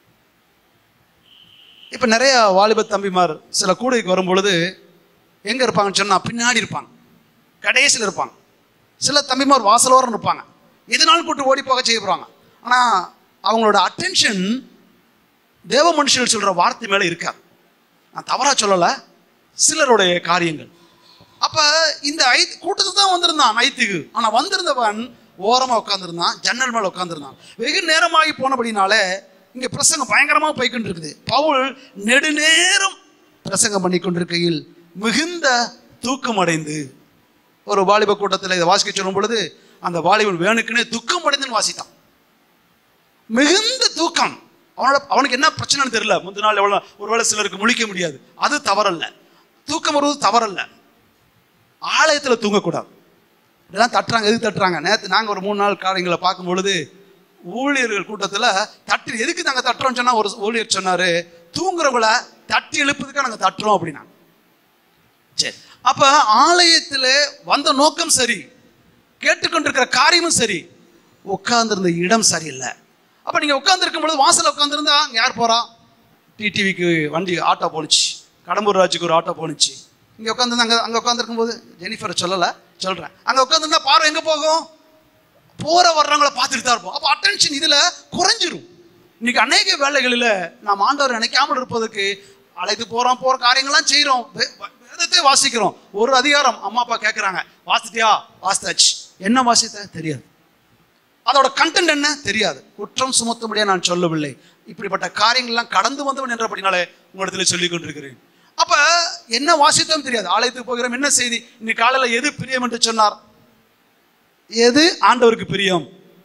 இப்போ நிறைய வாலிப தம்பிமார் சில கூடைக்கு வரும் பொழுது எங்கே இருப்பாங்கன்னு சொன்னால் பின்னாடி இருப்பாங்க கடைசியில் இருப்பாங்க சில தம்பிமார் வாசலோரம் இருப்பாங்க எதுனாலும் கூட்டு ஓடி போக செய்ய போகிறாங்க ஆனால் அவங்களோட அட்டென்ஷன் தேவ மனுஷர்கள் சொல்கிற வார்த்தை மேலே இருக்காது நான் தவறாக சொல்லலை சிலருடைய காரியங்கள் அப்போ இந்த ஐ கூட்டத்துக்கு தான் வந்திருந்தான் ஐத்துக்கு ஆனால் வந்திருந்தவன் ஓரமாக உட்காந்துருந்தான் ஜன்னல் மேலே உட்காந்துருந்தான் வெகு நேரமாகி போனபடினாலே இங்கே பிரசங்கம் பயங்கரமாக போய்க்கொண்டு இருக்குது பவுல் நெடுநேரம் பிரசங்கம் பண்ணி கொண்டிருக்கையில் மிகுந்த தூக்கம் அடைந்து ஒரு வாலிப கூட்டத்தில் இதை வாசிக்க சொல்லும் பொழுது அந்த வாலிபன் வேணுக்குன்னே துக்கம் அடைந்துன்னு வாசித்தான் மிகுந்த தூக்கம் அவனோட அவனுக்கு என்ன பிரச்சனைன்னு தெரியல முந்தின நாள் எவ்வளோ ஒருவேளை சிலருக்கு முழிக்க முடியாது அது தவறல்ல தூக்கம் வருவது தவறல்ல ஆலயத்தில் தூங்கக்கூடாது இதெல்லாம் தட்டுறாங்க எதுக்கு தட்டுறாங்க நேற்று நாங்கள் ஒரு மூணு நாள் காரியங்களை பார்க்கும் பொழுது ஊழியர்கள் கூட்டத்தில் தட்டி எதுக்கு நாங்கள் தட்டுறோம்னு சொன்னால் ஒரு ஊழியர் சொன்னார் தூங்குறவங்கள தட்டி எழுப்புறதுக்காக நாங்கள் தட்டுறோம் அப்படின்னா சரி அப்போ ஆலயத்தில் வந்த நோக்கம் சரி கேட்டுக்கொண்டிருக்கிற காரியமும் சரி உட்கார்ந்திருந்த இடம் சரியில்லை அப்போ நீங்கள் உட்காந்துருக்கும் பொழுது வாசலில் உட்காந்துருந்தா அங்கே யார் போகிறா டிடிவிக்கு வண்டி ஆட்டோ போணுச்சு கடம்பூர் ராஜுக்கு ஒரு ஆட்டோ போணுச்சு இங்கே உட்காந்து அங்கே அங்கே உட்காந்துருக்கும் போது ஜெனிஃபரை சொல்லலை சொல்கிறேன் அங்கே உட்காந்துருந்தா பார்வை எங்கே போகும் போகிற வர்றவங்கள பார்த்துட்டு தான் இருப்போம் அப்போ அட்டென்ஷன் இதில் குறைஞ்சிரும் இன்னைக்கு அநேக வேலைகளில் நாம் ஆண்டவர் நினைக்காமல் இருப்பதற்கு அழைத்து போகிறோம் போகிற காரியங்கள்லாம் செய்கிறோம் வேதத்தை வாசிக்கிறோம் ஒரு அதிகாரம் அம்மா அப்பா கேட்குறாங்க வாசித்தியா வாசித்தாச்சு என்ன வாசித்த தெரியாது அதோட கண்டென்ட் என்ன தெரியாது குற்றம் சுமத்தும்படியா நான் சொல்லவில்லை இப்படிப்பட்ட காரியங்கள்லாம் கடந்து வந்தவன் என்றபடினாலே உங்களிடத்துல சொல்லிக் கொண்டிருக்கிறேன் அப்ப என்ன வாசித்தோம் தெரியாது ஆலயத்துக்கு போகிறோம் என்ன செய்தி இன்னைக்கு காலையில எது பிரியம் என்று சொன்னார் எது ஆண்டவருக்கு பிரியம்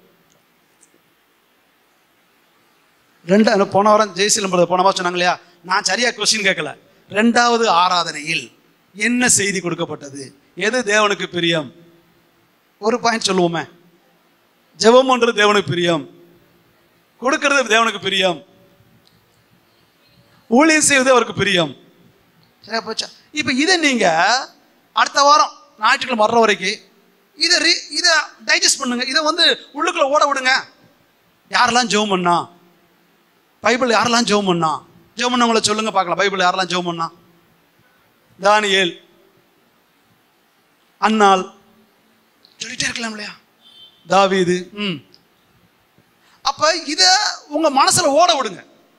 ரெண்டு அந்த போன வாரம் ஜெயசீலம் brother போன வாரம் சொன்னாங்க இல்லையா நான் சரியா கொஸ்டின் கேட்கல ரெண்டாவது ஆராதனையில் என்ன செய்தி கொடுக்கப்பட்டது எது தேவனுக்கு பிரியம் ஒரு பாயிண்ட் சொல்லுவோமே ஜெபம் பண்றது தேவனுக்கு பிரியம் கொடுக்கிறது தேவனுக்கு பிரியம் ஊழியம் செய்வது அவருக்கு பிரியம் சரியா போச்சா இப்போ இதை நீங்க அடுத்த வாரம் ஞாயிற்றுக்கிழமை வர்ற வரைக்கும் இதை ரீ இதை டைஜஸ்ட் பண்ணுங்க இதை வந்து உள்ளுக்குள்ள ஓட விடுங்க யாரெல்லாம் ஜெபம் பண்ணா பைபிள் யாரெல்லாம் ஜெபம் பண்ணா ஜெபம் பண்ணவங்கள சொல்லுங்க பார்க்கலாம் பைபிள் யாரெல்லாம் ஜெபம் பண்ணா தானியேல் அன்னாள் சொல்லிட்டே இருக்கலாம் இல்லையா தாவீது ம் அப்ப இத உங்க மனசுல ஓட விடுங்க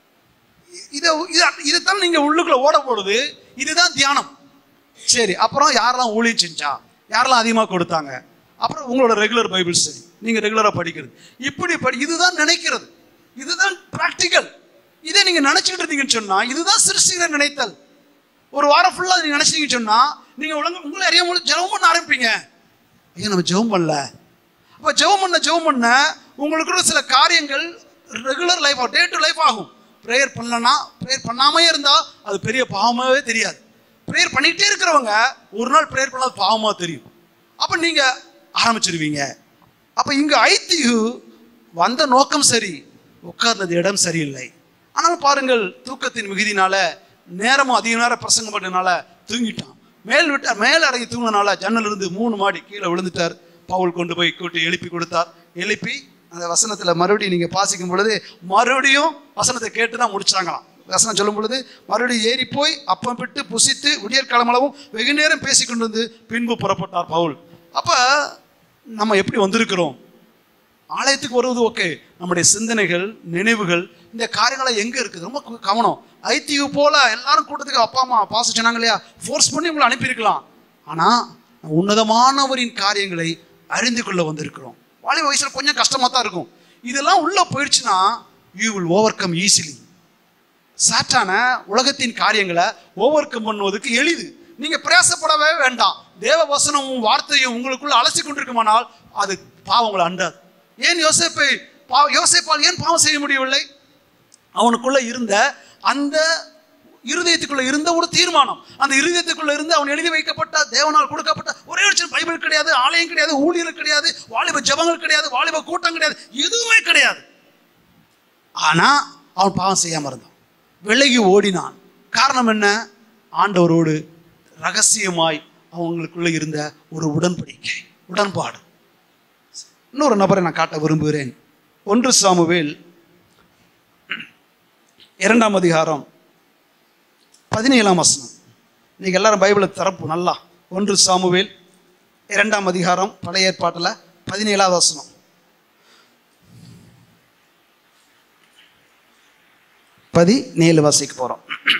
இதை இதைத்தான் நீங்க உள்ளுக்குள்ள ஓட போடுது இதுதான் தியானம் சரி அப்புறம் யாரெல்லாம் ஊழியம் செஞ்சா யாரெல்லாம் அதிகமாக கொடுத்தாங்க அப்புறம் உங்களோட ரெகுலர் பைபிள் ஸ்டடி நீங்க ரெகுலரா படிக்கிறது இப்படி படி இதுதான் நினைக்கிறது இதுதான் ப்ராக்டிக்கல் இதை நீங்க நினைச்சுக்கிட்டு இருந்தீங்கன்னு சொன்னா இதுதான் சிருஷ்டிகிற நினைத்தல் ஒரு வாரம் ஃபுல்லா நீங்க நினைச்சீங்கன்னு சொன்னா நீங்க உலக உங்களை அறியாம ஜெபம் பண்ண ஆரம்பிப்பீங்க ஐயா நம்ம ஜெபம் பண்ணல அப்ப ஜெபம் பண்ண ஜெபம் பண்ண உங்களுக்குள்ள சில காரியங்கள் regular life day to life ஆகும் ப்ரேயர் பண்ணலன்னா ப்ரேயர் பண்ணாமே இருந்தா அது பெரிய பாவமாவே தெரியாது ப்ரேயர் பண்ணிக்கிட்டே இருக்கிறவங்க ஒரு நாள் ப்ரேயர் பண்ணாத பாவமா தெரியும் அப்ப நீங்க ஆரம்பிச்சிருவீங்க அப்ப இங்க ஐத்தியு வந்த நோக்கம் சரி உட்கார்ந்தது இடம் சரியில்லை ஆனால் பாருங்கள் தூக்கத்தின் மிகுதினால நேரமும் அதிக நேரம் பிரசங்கம் பண்ணனால தூங்கிட்டான் மேல் விட்டார் மேல் அறையை தூங்கினால ஜன்னல் இருந்து மூணு மாடி கீழே விழுந்துட்டார் பவுல் கொண்டு போய் கூட்டி எழுப்பி கொடுத்தார் எழுப்பி அந்த வசனத்துல மறுபடியும் நீங்க பாசிக்கும் பொழுது மறுபடியும் வசனத்தை கேட்டு தான் முடிச்சாங்களாம் வசனம் சொல்லும் பொழுது மறுபடியும் ஏறி போய் அப்பம் விட்டு புசித்து விடியற்காலமளவும் வெகு நேரம் பேசிக்கொண்டு வந்து பின்பு புறப்பட்டார் பவுல் அப்ப நம்ம எப்படி வந்திருக்கிறோம் ஆலயத்துக்கு வருவது ஓகே நம்முடைய சிந்தனைகள் நினைவுகள் இந்த காரியங்களை எங்க இருக்குது ரொம்ப கு- கவனம் ஐத்தியு போல எல்லாரும் கூட்டத்துக்கு அப்பா அம்மா பாச சொன்னாங்க இல்லையா ஃபோர்ஸ் பண்ணி உங்களை அனுப்பியிருக்கலாம் ஆனா உன்னதமானவரின் காரியங்களை அறிந்து கொள்ள வந்திருக்கிறோம் வாலிப வயசுல கொஞ்சம் கஷ்டமா தான் இருக்கும் இதெல்லாம் உள்ள போயிடுச்சுன்னா you will overcome easily சாத்தான உலகத்தின் காரியங்களை ஓவர் கம் பண்ணுவதற்கு எளிது நீங்க பிரயாசப்படவே வேண்டாம் தேவ வசனமும் வார்த்தையும் உங்களுக்குள்ள அலசி கொண்டிருக்குமானால் அது பாவங்களை அண்டாது ஏன் யோசேப்பை பா யோசேப்பால் ஏன் பாவம் செய்ய முடியவில்லை அவனுக்குள்ள இருந்த அந்த இருதயத்துக்குள்ள இருந்த ஒரு தீர்மானம் அந்த இருதயத்துக்குள்ள இருந்து அவன் எழுதி வைக்கப்பட்ட தேவனால் கொடுக்கப்பட்ட ஒரே ஒரு சின்ன பைபிள் கிடையாது ஆலயம் கிடையாது ஊழியர் கிடையாது வாலிப ஜெபங்கள் கிடையாது வாலிப கூட்டம் கிடையாது எதுவுமே கிடையாது ஆனா அவன் பாவம் செய்யாம இருந்தான் விலகி ஓடினான் காரணம் என்ன ஆண்டவரோடு ரகசியமாய் அவங்களுக்குள்ள இருந்த ஒரு உடன்படிக்கை உடன்பாடு இன்னொரு நபரை நான் காட்ட விரும்புகிறேன் ஒன்று சாமுவேல் இரண்டாம் அதிகாரம் பதினேழாம் வசனம் நீங்க எல்லாரும் பைபிளை திறப்பு நல்லா ஒன்று சாமுவேல் இரண்டாம் அதிகாரம் பழைய ஏற்பாட்டில் பதினேழாவது வசனம் பதினேழு வாசிக்க போறோம்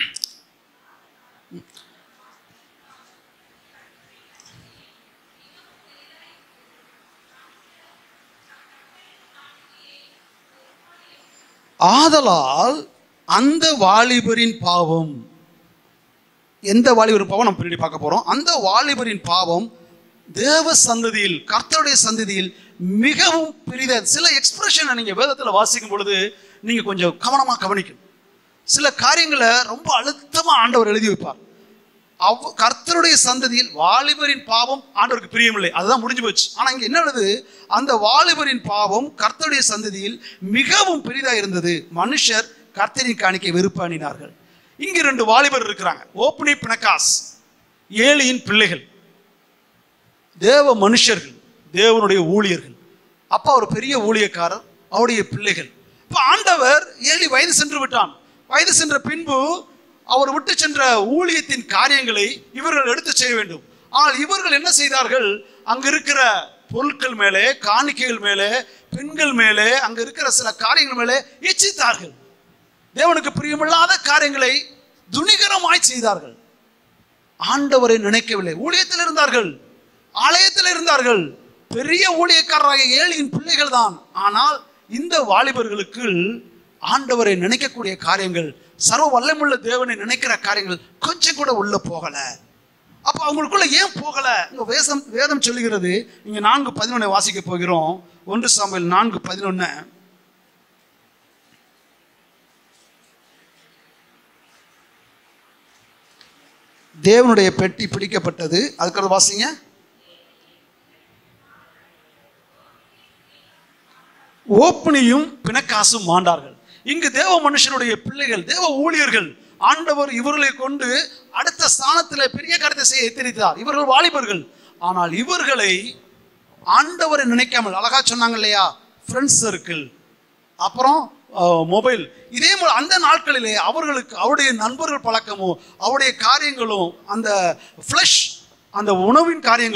ஆதலால் அந்த வாலிபரின் பாவம் எந்த வாலிபரின் பாவம் நம்ம பின்னாடி பார்க்க போறோம் அந்த வாலிபரின் பாவம் தேவ சந்ததியில் கர்த்தருடைய சந்ததியில் மிகவும் பெரித சில எக்ஸ்பிரஷனை நீங்க வேதத்துல வாசிக்கும் பொழுது நீங்க கொஞ்சம் கவனமா கவனிக்கணும் சில காரியங்களை ரொம்ப அழுத்தமா ஆண்டவர் எழுதி வைப்பார் அவ் கர்த்தருடைய சந்ததியில் வாலிபரின் பாவம் ஆண்டவருக்கு பிரியமில்லை அதுதான் முடிஞ்சு போச்சு ஆனா இங்க என்ன எழுது அந்த வாலிபரின் பாவம் கர்த்தருடைய சந்ததியில் மிகவும் பெரிதா இருந்தது மனுஷர் கர்த்தரின் காணிக்கை வெறுப்பாணினார்கள் இங்க ரெண்டு வாலிபர் இருக்கிறாங்க ஓப்னி பினகாஸ் ஏலியின் பிள்ளைகள் தேவ மனுஷர்கள் தேவனுடைய ஊழியர்கள் அப்பா ஒரு பெரிய ஊழியக்காரர் அவருடைய பிள்ளைகள் இப்ப ஆண்டவர் ஏழி வயது சென்று விட்டான் வயது சென்ற பின்பு அவர் விட்டு சென்ற ஊழியத்தின் காரியங்களை இவர்கள் எடுத்து செய்ய வேண்டும் ஆனால் இவர்கள் என்ன செய்தார்கள் அங்க இருக்கிற பொருட்கள் மேலே காணிக்கைகள் மேலே பெண்கள் மேலே அங்க இருக்கிற சில காரியங்கள் மேலே இச்சித்தார்கள் தேவனுக்கு பிரியமில்லாத காரியங்களை துணிகரமாய் செய்தார்கள் ஆண்டவரை நினைக்கவில்லை ஊழியத்தில் இருந்தார்கள் ஆலயத்தில் இருந்தார்கள் பெரிய ஊழியக்காரராக ஏழியின் பிள்ளைகள் தான் ஆனால் இந்த வாலிபர்களுக்கு ஆண்டவரை நினைக்கக்கூடிய காரியங்கள் சர்வ வல்லமுள்ள தேவனை நினைக்கிற காரியங்கள் கொஞ்சம் கூட உள்ள போகல அப்ப அவங்களுக்குள்ள ஏன் போகல இங்க வேதம் வேதம் சொல்லுகிறது நீங்க நான்கு பதினொன்னை வாசிக்க போகிறோம் ஒன்று சாமுவேல் நான்கு பதினொன்னு தேவனுடைய பெட்டி பிடிக்கப்பட்டது அதுக்கடுத்து வாசிங்க ஓப்பனியும் பிணக்காசும் மாண்டார்கள் இங்கு தேவ மனுஷனுடைய பிள்ளைகள் தேவ ஊழியர்கள் ஆண்டவர் இவர்களை கொண்டு அடுத்த ஸ்தானத்தில் பெரிய காரியத்தை செய்ய எத்தரித்தார் இவர்கள் வாலிபர்கள் ஆனால் இவர்களை ஆண்டவரை நினைக்காமல் அழகா சொன்னாங்க இல்லையா ஃப்ரெண்ட்ஸ் சர்க்கிள் அப்புறம் மொபைல் இதே மாதிரி அந்த நாட்களிலே அவர்களுக்கு அவருடைய நண்பர்கள் பழக்கமும் அவருடைய காரியங்களும் அந்த ஃப்ளஷ் அந்த உணவின் காரியங்களும்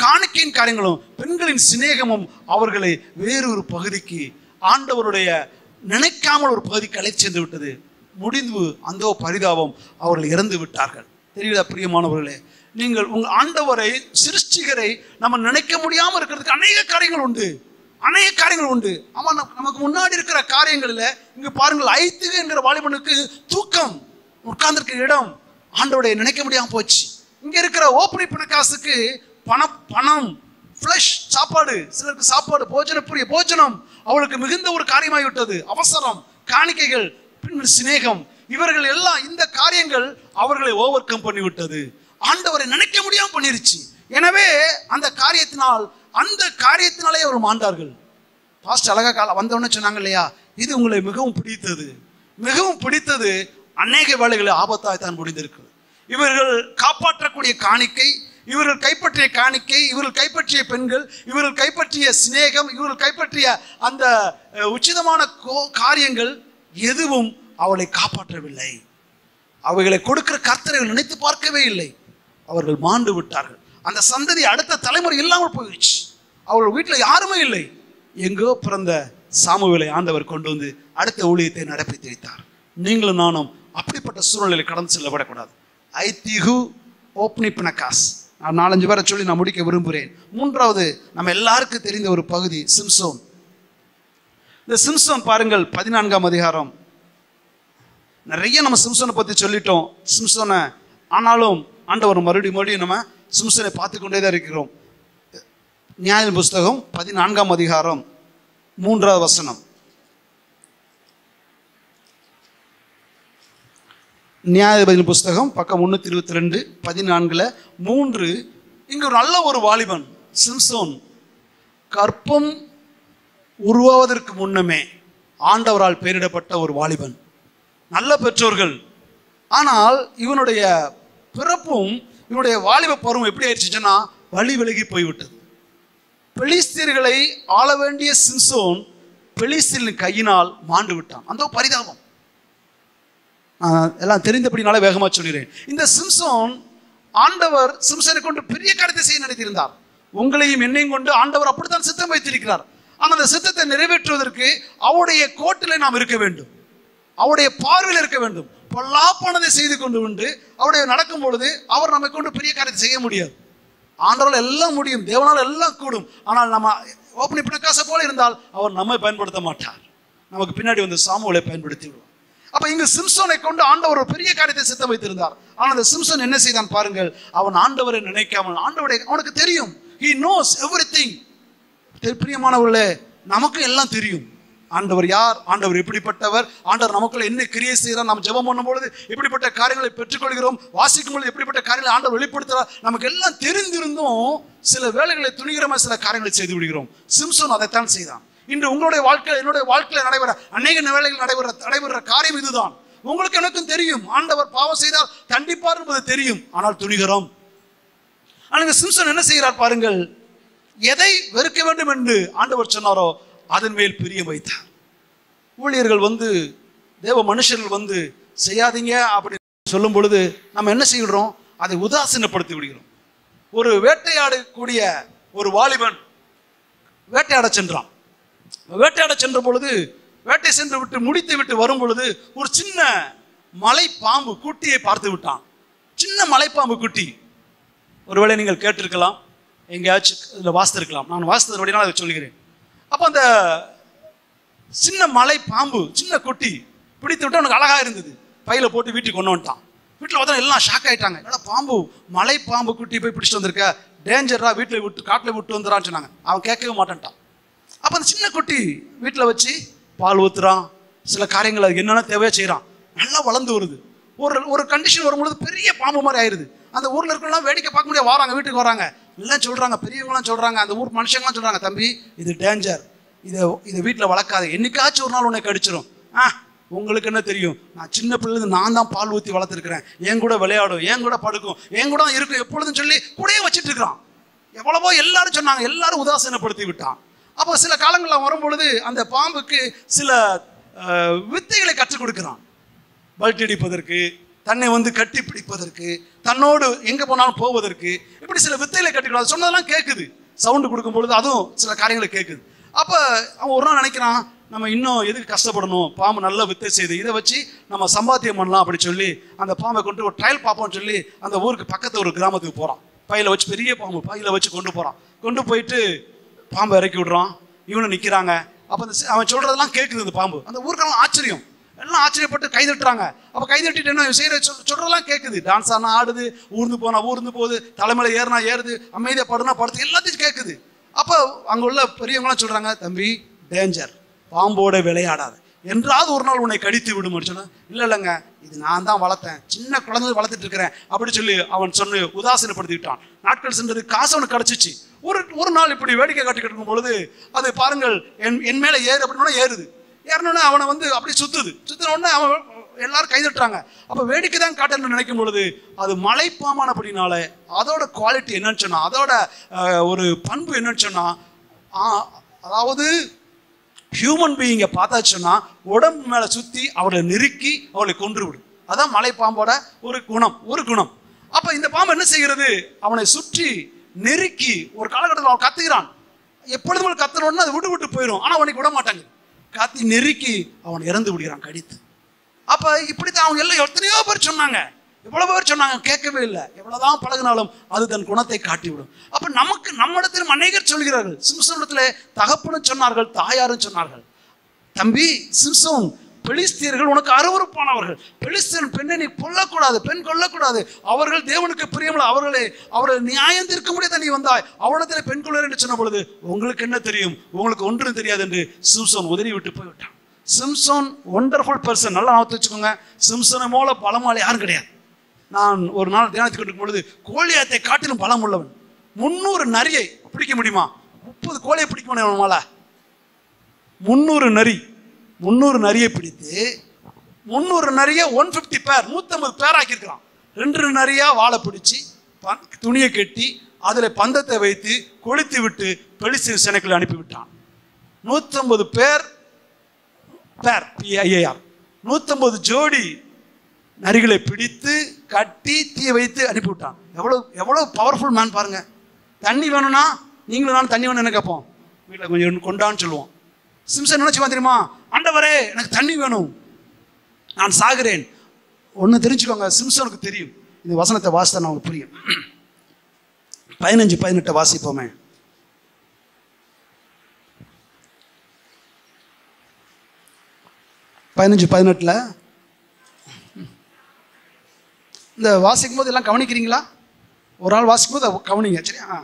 காணிக்கையின் காரியங்களும் பெண்களின் சிநேகமும் அவர்களை வேறொரு பகுதிக்கு ஆண்டவருடைய நினைக்காமல் ஒரு பகுதிக்கு அழைத்து சென்று விட்டது முடிவு அந்த பரிதாபம் அவர்கள் இறந்து விட்டார்கள் தெரியுதா பிரியமானவர்களே நீங்கள் உங்கள் ஆண்டவரை சிருஷ்டிகரை நம்ம நினைக்க முடியாம இருக்கிறதுக்கு அநேக காரியங்கள் உண்டு அநேக காரியங்கள் உண்டு ஆமா நமக்கு நமக்கு முன்னாடி இருக்கிற காரியங்கள்ல இங்க பாருங்கள் ஐத்துக என்கிற வாலிபனுக்கு தூக்கம் உட்கார்ந்திருக்கிற இடம் ஆண்டவரை நினைக்க முடியாம போச்சு இங்க இருக்கிற ஓப்பனி பணக்காசுக்கு பணம் பணம் ஃப்ளஷ் சாப்பாடு சிலருக்கு சாப்பாடு போஜனப்புரிய போஜனம் அவளுக்கு மிகுந்த ஒரு காரியமாகி விட்டது அவசரம் காணிக்கைகள் பின் சிநேகம் இவர்கள் எல்லாம் இந்த காரியங்கள் அவர்களை ஓவர் கம் பண்ணி விட்டது ஆண்டவரை நினைக்க முடியாம பண்ணிருச்சு எனவே அந்த காரியத்தினால் அந்த காரியத்தினாலே அவர் மாண்டார்கள் பாஸ்ட் அழகா கால வந்தவொடனே சொன்னாங்க இல்லையா இது உங்களை மிகவும் பிடித்தது மிகவும் பிடித்தது அநேக வேலைகளை ஆபத்தாய் தான் முடிந்திருக்கு இவர்கள் காப்பாற்றக்கூடிய காணிக்கை இவர்கள் கைப்பற்றிய காணிக்கை இவர்கள் கைப்பற்றிய பெண்கள் இவர்கள் கைப்பற்றிய சிநேகம் இவர்கள் கைப்பற்றிய அந்த அஹ், உச்சிதமான கோ- காரியங்கள் எதுவும் அவளை காப்பாற்றவில்லை அவைகளை கொடுக்கிற கர்த்தரை நினைத்து பார்க்கவே இல்லை அவர்கள் மாண்டு விட்டார்கள் அந்த சந்ததி அடுத்த தலைமுறை இல்லாமல் போயிடுச்சு அவர்கள் வீட்டில் யாருமே இல்லை எங்கோ பிறந்த சாமுவேலை ஆண்டவர் கொண்டு வந்து அடுத்த ஊழியத்தை நடப்பித்து வைத்தார் நீங்களும் நானும் அப்படிப்பட்ட சூழ்நிலையில் கடந்து செல்லப்படக்கூடாது ஐ திகு ஓப்னி பினகாஸ் நான் நாலஞ்சு பேரை சொல்லி நான் முடிக்க விரும்புகிறேன் மூன்றாவது நம்ம எல்லாருக்கும் தெரிந்த ஒரு பகுதி சிம்சோன் இந்த சிம்சோன் பாருங்கள் பதினான்காம் அதிகாரம் நிறைய நம்ம சிம்சோனை பற்றி சொல்லிட்டோம் சிம்சோனை ஆனாலும் ஆண்டவர் மறுபடியும் மறுபடியும் நம்ம சிம்சோனை பார்த்து கொண்டே தான் இருக்கிறோம் நியாய புஸ்தகம் பதினான்காம் அதிகாரம் மூன்றாவது வசனம் நியாயபதி புஸ்தகம் பக்கம் முன்னூற்றி இருபத்தி ரெண்டு பதினான்கில் மூன்று இங்கு ஒரு நல்ல ஒரு வாலிபன் சிம்சோன் கற்பம் உருவாவதற்கு முன்னமே ஆண்டவரால் பெயரிடப்பட்ட ஒரு வாலிபன் நல்ல பெற்றோர்கள் ஆனால் இவனுடைய பிறப்பும் இவனுடைய வாலிப பருவம் எப்படி ஆயிடுச்சுன்னா வழி விலகி போய்விட்டது பெலிஸ்தீர்களை ஆள வேண்டிய சிம்சோன் பெலிஸ்தீரின் கையினால் மாண்டு விட்டான் அந்த ஒரு பரிதாபம் நான் எல்லாம் தெரிந்தபடினால வேகமா சொல்கிறேன் இந்த சிம்சோன் ஆண்டவர் சிம்சனை கொண்டு பெரிய காரியத்தை செய்ய நினைத்திருந்தார் உங்களையும் என்னையும் கொண்டு ஆண்டவர் அப்படித்தான் சித்தம் வைத்திருக்கிறார் ஆனால் அந்த சித்தத்தை நிறைவேற்றுவதற்கு அவருடைய கோட்டிலே நாம் இருக்க வேண்டும் அவருடைய பார்வையில் இருக்க வேண்டும் பொல்லாப்பானதை செய்து கொண்டு உண்டு அவருடைய நடக்கும் பொழுது அவர் நம்மை கொண்டு பெரிய காரியத்தை செய்ய முடியாது ஆண்டவரால் எல்லாம் முடியும் தேவனால் எல்லாம் கூடும் ஆனால் நம்ம ஓப்பனி பிணக்காசை போல இருந்தால் அவர் நம்மை பயன்படுத்த மாட்டார் நமக்கு பின்னாடி வந்து சாமுவலை பயன்படுத்தி விடுவார் அப்ப இங்கு சிம்சோனை கொண்டு ஆண்டவர் ஒரு பெரிய காரியத்தை சித்தம் வைத்திருந்தார் ஆனால் அந்த சிம்சோன் என்ன செய்தான் பாருங்கள் அவன் ஆண்டவரை நினைக்காமல் ஆண்டவரை அவனுக்கு தெரியும் ஹி நோஸ் எவ்ரி திங் பிரியமானவர்களே நமக்கு எல்லாம் தெரியும் ஆண்டவர் யார் ஆண்டவர் எப்படிப்பட்டவர் ஆண்டவர் நமக்குள்ள என்ன கிரியை செய்கிறார் நாம் ஜெபம் பண்ணும் பொழுது எப்படிப்பட்ட காரியங்களை பெற்றுக்கொள்கிறோம் வாசிக்கும் பொழுது எப்படிப்பட்ட காரியங்களை ஆண்டவர் வெளிப்படுத்துறார் நமக்கு எல்லாம் தெரிந்திருந்தும் சில வேலைகளை துணிகரமா சில காரியங்களை செய்து விடுகிறோம் சிம்சோன் அதைத்தான் செய்தான் இன்று உங்களுடைய வாழ்க்கையில் என்னுடைய வாழ்க்கையில் நடைபெற அநேக வேலைகள் நடைபெற நடைபெற காரியம் இதுதான் உங்களுக்கு எனக்கும் தெரியும் ஆண்டவர் பாவம் செய்தால் தண்டிப்பார் என்பது தெரியும் ஆனால் துணிகரம் ஆனால் இந்த சிம்சன் என்ன செய்கிறார் பாருங்கள் எதை வெறுக்க வேண்டும் என்று ஆண்டவர் சொன்னாரோ அதன் மேல் பிரியம் வைத்தார் ஊழியர்கள் வந்து தேவ மனுஷர்கள் வந்து செய்யாதீங்க அப்படி சொல்லும் பொழுது நம்ம என்ன செய்கிறோம் அதை உதாசீனப்படுத்தி விடுகிறோம் ஒரு வேட்டையாடக்கூடிய ஒரு வாலிபன் வேட்டையாட சென்றான் வேட்டையாட சென்ற பொழுது வேட்டை சென்று விட்டு முடித்து விட்டு வரும் பொழுது ஒரு சின்ன மலை பாம்பு குட்டியை பார்த்து விட்டான் சின்ன மலைப்பாம்பு குட்டி ஒருவேளை நீங்கள் கேட்டிருக்கலாம் எங்கேயாச்சும் இதில் வாசித்திருக்கலாம் நான் வாசித்ததுபடினால் அதை சொல்கிறேன் அப்போ அந்த சின்ன மலை பாம்பு சின்ன குட்டி பிடித்து விட்டு அவனுக்கு அழகா இருந்தது பையில போட்டு வீட்டுக்கு கொண்டு வந்துட்டான் வீட்டில் வந்து எல்லாம் ஷாக் ஆயிட்டாங்க என்னடா பாம்பு மலை பாம்பு குட்டி போய் பிடிச்சிட்டு வந்திருக்க டேஞ்சரா வீட்டில் விட்டு காட்டில் விட்டு வந்துடான்னு சொன்னாங்க அவன் கேட்கவே மாட்டேன்ட்டான் அப்போ அந்த சின்ன குட்டி வீட்டில் வச்சு பால் ஊத்துறான் சில காரியங்கள் அதுக்கு என்னென்ன தேவையோ செய்கிறான் நல்லா வளர்ந்து வருது ஒரு ஒரு கண்டிஷன் வரும்பொழுது பெரிய பாம்பு மாதிரி ஆயிருது அந்த ஊர்ல இருக்கலாம் வேடிக்கை பார்க்க முடியாது வராங்க வீட்டுக்கு வராங்க எல்லாம் சொல்றாங்க பெரியவங்களாம் சொல்றாங்க அந்த ஊர் மனுஷங்களாம் சொல்றாங்க தம்பி இது டேஞ்சர் இதை இதை வீட்டில் வளர்க்காத என்னைக்காச்சும் ஒரு நாள் உன்னை கடிச்சிரும் ஆ உங்களுக்கு என்ன தெரியும் நான் சின்ன பிள்ளைலேருந்து நான் தான் பால் ஊற்றி வளர்த்துருக்கிறேன் என் கூட விளையாடும் என் கூட படுக்கும் என் கூட இருக்கும் எப்பொழுதும் சொல்லி கூடயே வச்சிட்டு இருக்கிறான் எவ்வளவோ எல்லாரும் சொன்னாங்க எல்லாரும் உதாசீனப்படுத்தி விட்டான் அப்போ சில காலங்களில் வரும்பொழுது அந்த பாம்புக்கு சில அஹ், வித்தைகளை கற்றுக் கொடுக்கிறான் பல்ட் அடிப்பதற்கு தன்னை வந்து கட்டி பிடிப்பதற்கு தன்னோடு எங்க போனாலும் போவதற்கு இப்படி சில வித்தைகளை கட்டிக்கணும் அது சொன்னதெல்லாம் கேட்குது சவுண்டு கொடுக்கும் பொழுது அதுவும் சில காரியங்களை கேட்குது அப்ப அவன் ஒரு நாள் நினைக்கிறான் நம்ம இன்னும் எதுக்கு கஷ்டப்படணும் பாம்பு நல்ல வித்தை செய்து இதை வச்சு நம்ம சம்பாத்தியம் பண்ணலாம் அப்படி சொல்லி அந்த பாம்பை கொண்டு ஒரு ட்ரையல் பார்ப்போம்னு சொல்லி அந்த ஊருக்கு பக்கத்து ஒரு கிராமத்துக்கு போறான் பையில வச்சு பெரிய பாம்பு பையில வச்சு கொண்டு போறான் கொண்டு போயிட்டு பாம்பை இறக்கி விடுறான் இவனு நிக்கிறாங்க அப்ப அந்த சி- அவன் சொல்றதெல்லாம் கேட்குது அந்த பாம்பு அந்த ஊருக்கெல்லாம் ஆச்சரியம் எல்லாம் ஆச்சரியப்பட்டு கை தட்டுறாங்க அப்ப கை தட்டிட்டு என்ன செய்யற சொல் சொல்றதெல்லாம் கேட்குது டான்ஸ் ஆனா ஆடுது ஊர்ந்து போனா ஊர்ந்து போகுது தலைமையில ஏறினா ஏறுது அமைதியா படுனா படுத்து எல்லாத்தையும் கேட்குது அப்ப அங்க உள்ள பெரியவங்களாம் சொல்றாங்க தம்பி டேஞ்சர் பாம்போட விளையாடாத என்றாவது ஒரு நாள் உன்னை கடித்து விடும் சொன்னா இல்ல இல்லைங்க இது நான் தான் வளர்த்தேன் சின்ன குழந்தை வளர்த்துட்டு இருக்கிறேன் அப்படி சொல்லி அவன் சொன்னு உதாசீனப்படுத்திவிட்டான் நாட்கள் சென்றது காசு அவனுக்கு கிடைச்சிச்சு ஒரு ஒரு நாள் இப்படி வேடிக்கை காட்டிக்கிட்டு இருக்கும் பொழுது அது பாருங்கள் என் என் மேல ஏறு அப்படின்னா ஏறுது ஏறினோடனே அவனை வந்து அப்படி சுத்துது சுத்தின உடனே அவன் எல்லாரும் கைதட்டுறாங்க அப்ப வேடிக்கை தான் காட்டணும்னு நினைக்கும் பொழுது அது மலைப்பாமானபடினால அதோட குவாலிட்டி என்னன்னு சொன்னா அதோட அஹ், ஒரு பண்பு என்னன்னு சொன்னா ஆ, அதாவது ஹியூமன் பீயிங்கை பார்த்தாச்சுன்னா உடம்பு மேலே சுற்றி அவளை நெருக்கி அவளை கொன்று விடும் அதான் மலைப்பாம்போட ஒரு குணம் ஒரு குணம் அப்போ இந்த பாம்பு என்ன செய்கிறது அவனை சுற்றி நெருக்கி ஒரு காலகட்டத்தில் அவன் கத்துகிறான் எப்பொழுதும் அவன் கத்துறோன்னு அது விட்டு விட்டு போயிடும் ஆனால் அவனுக்கு விட மாட்டாங்க கத்தி நெருக்கி அவன் இறந்து விடுகிறான் கடித்து அப்ப இப்படித்தான் அவங்க எல்லாம் எத்தனையோ பேர் சொன்னாங்க எவ்வளவு பேர் சொன்னாங்க கேட்கவே இல்லை எவ்வளவுதான் பழகினாலும் அது தன் குணத்தை காட்டிவிடும் அப்ப நமக்கு நம்மிடத்திலும் அநேகர் சொல்கிறார்கள் சிம்சனிடத்திலே தகப்பனும் சொன்னார்கள் தாயாரும் சொன்னார்கள் தம்பி சிம்சோன் பெலிஸ்தியர்கள் உனக்கு அருவருப்பானவர்கள் பெலிஸ்தியன் பெண்ணை நீ கொல்லக்கூடாது பெண் கொல்லக்கூடாது அவர்கள் தேவனுக்கு பிரியமில்லை அவர்களை அவர்களை நியாயம் தீர்க்க முடியாத நீ வந்தாய் அவனிடத்தில் பெண் கொள்வர் என்று சொன்ன பொழுது உங்களுக்கு என்ன தெரியும் உங்களுக்கு ஒன்றும் தெரியாது என்று சிம்சோன் உதறி விட்டு போய்விட்டான் சிம்சோன் ஒண்டர்ஃபுல் பர்சன் நல்லா ஞாபகத்துல வச்சுக்கோங்க சிம்சனை போல பலமால் யாரும் கிடையாது நான் ஒரு நாள் தியானத்துக்கு இருக்கும் பொழுது கோழியாத்தை காட்டிலும் பலம் உள்ளவன் முந்நூறு நரியை பிடிக்க முடியுமா முப்பது கோழியை பிடிக்க முடியும் அவனால முந்நூறு நரி முந்நூறு நரியை பிடித்து முந்நூறு நரியை ஒன் ஃபிஃப்டி பேர் நூற்றம்பது பேர் ஆக்கியிருக்கிறான் ரெண்டு நரியா வாழை பிடிச்சி ப- துணியை கட்டி அதில் பந்தத்தை வைத்து கொளுத்தி விட்டு பெலிஸ்தீன் சேனைக்குள்ள அனுப்பி விட்டான் நூற்றம்பது பேர் பேர் பிஐஏஆர் நூற்றம்பது ஜோடி நரிகளை பிடித்து கட்டி தீ வைத்து அனுப்பிவிட்டான் எவ்வளோ எவ்வளோ பவர்ஃபுல் மேன் பாருங்க தண்ணி வேணும்னா நீங்களும் நானும் தண்ணி வேணும் என்ன கேட்போம் வீட்டில் கொஞ்சம் கொண்டான்னு சொல்லுவோம் சிம்சன் என்ன செய்வான் தெரியுமா ஆண்டவரே எனக்கு தண்ணி வேணும் நான் சாகிறேன் ஒன்று தெரிஞ்சுக்கோங்க சிம்சனுக்கு தெரியும் இந்த வசனத்தை வாசித்தா நமக்கு புரியும் பதினஞ்சு பதினெட்டை வாசிப்போமே பதினஞ்சு பதினெட்டில் இந்த வாசிக்கும் போது எல்லாம் கவனிக்கிறீங்களா ஒரு ஆள் வாசிக்கும் போது அதை கவனிங்க சரியா ஆ.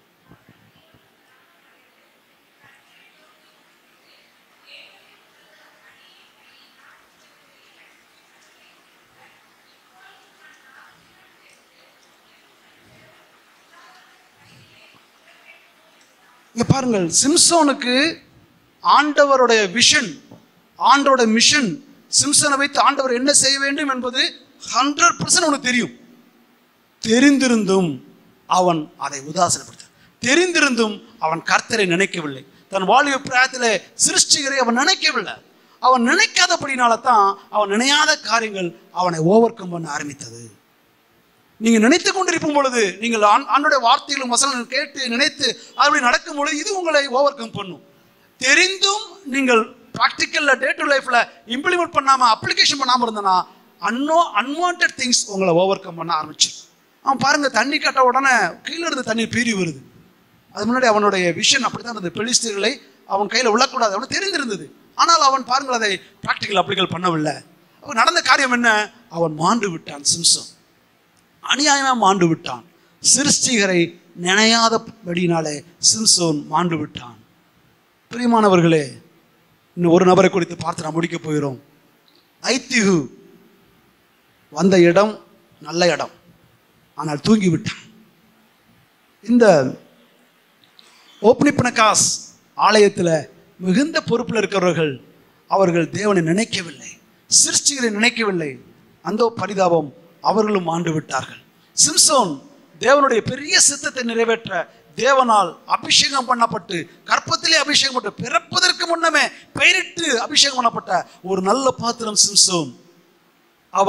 இங்க பாருங்கள் சிம்சோனுக்கு ஆண்டவருடைய விஷன் ஆண்டவருடைய மிஷன் சிம்சனை வைத்து ஆண்டவர் என்ன செய்ய வேண்டும் என்பது ஹண்ட்ரட் பர்சன்ட் அவனுக்கு தெரியும் தெரிந்திருந்தும் அவன் அதை உதாசனப்படுத்த தெரிந்திருந்தும் அவன் கர்த்தரை நினைக்கவில்லை தன் வாழ்வு பிராயத்தில் சிருஷ்டிகரை அவன் நினைக்கவில்லை அவன் நினைக்காதபடினால தான் அவன் நினையாத காரியங்கள் அவனை ஓவர் கம் பண்ண ஆரம்பித்தது நீங்க நினைத்து கொண்டிருக்கும் பொழுது நீங்கள் ஆண்- ஆண்டுடைய வார்த்தைகளும் வசனங்களும் கேட்டு நினைத்து அப்படி நடக்கும் பொழுது இது உங்களை ஓவர் கம் பண்ணும் தெரிந்தும் நீங்கள் ப்ராக்டிக்கல்ல டே டு லைஃப்ல இம்ப்ளிமெண்ட் பண்ணாம அப்ளிகேஷன் பண்ணாம இருந்தனா அன்னோ அன்வான்ட் திங்ஸ் உங்களை ஓவர் கம் பண்ண ஆரம்பிச்சிடும் அவன் பாருங்க தண்ணி கட்ட உடனே கீழே இருந்து தண்ணி பீறி வருது அது முன்னாடி அவனுடைய விஷன் அப்படித்தான் இருந்தது பெலிஸ்தீர்களை அவன் கையில் விழக்கூடாது அவனுக்கு தெரிந்திருந்தது ஆனால் அவன் பாருங்கள் அதை ப்ராக்டிக்கல் அப்ளிகல் பண்ணவில்லை அவன் நடந்த காரியம் என்ன அவன் மாண்டு விட்டான் சிம்சம் அநியாயமா மாண்டு விட்டான் சிருஷ்டிகரை நினையாதபடினாலே சிம்சோன் மாண்டு விட்டான் பிரியமானவர்களே இன்னும் ஒரு நபரை குறித்து பார்த்து நான் முடிக்க போகிறோம் ஐத்திகு வந்த இடம் நல்ல இடம் ஆனால் தூங்கி விட்டான் இந்த ஓப்னிப்பனகாஸ் ஆலயத்தில் மிகுந்த பொறுப்பில் இருக்கிறவர்கள் அவர்கள் தேவனை நினைக்கவில்லை சிருஷ்டிகரை நினைக்கவில்லை அந்த பரிதாபம் அவர்களும் ஆண்டு விட்டார்கள் சிம்சோன் தேவனுடைய பெரிய சித்தத்தை நிறைவேற்ற தேவனால் அபிஷேகம் பண்ணப்பட்டு கற்பத்திலே அபிஷேகம் பண்ண பிறப்பதற்கு முன்னமே பெயரிட்டு அபிஷேகம் பண்ணப்பட்ட ஒரு நல்ல பாத்திரம் சிம்சோன் அவன்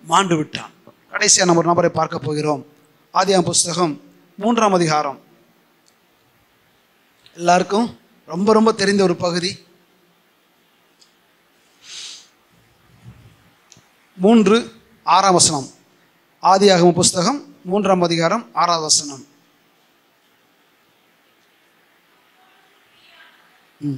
மாண்டு விட்டான் கடைசியாக நம்ம ஒரு நபரை பார்க்க போகிறோம் ஆதியாம் புஸ்தகம் மூன்றாம் அதிகாரம் எல்லாருக்கும் ரொம்ப ரொம்ப தெரிந்த ஒரு பகுதி மூன்று ஆறாம் வசனம் ஆதியாகம புஸ்தகம் மூன்றாம் அதிகாரம் ஆறாம் வசனம் ம்.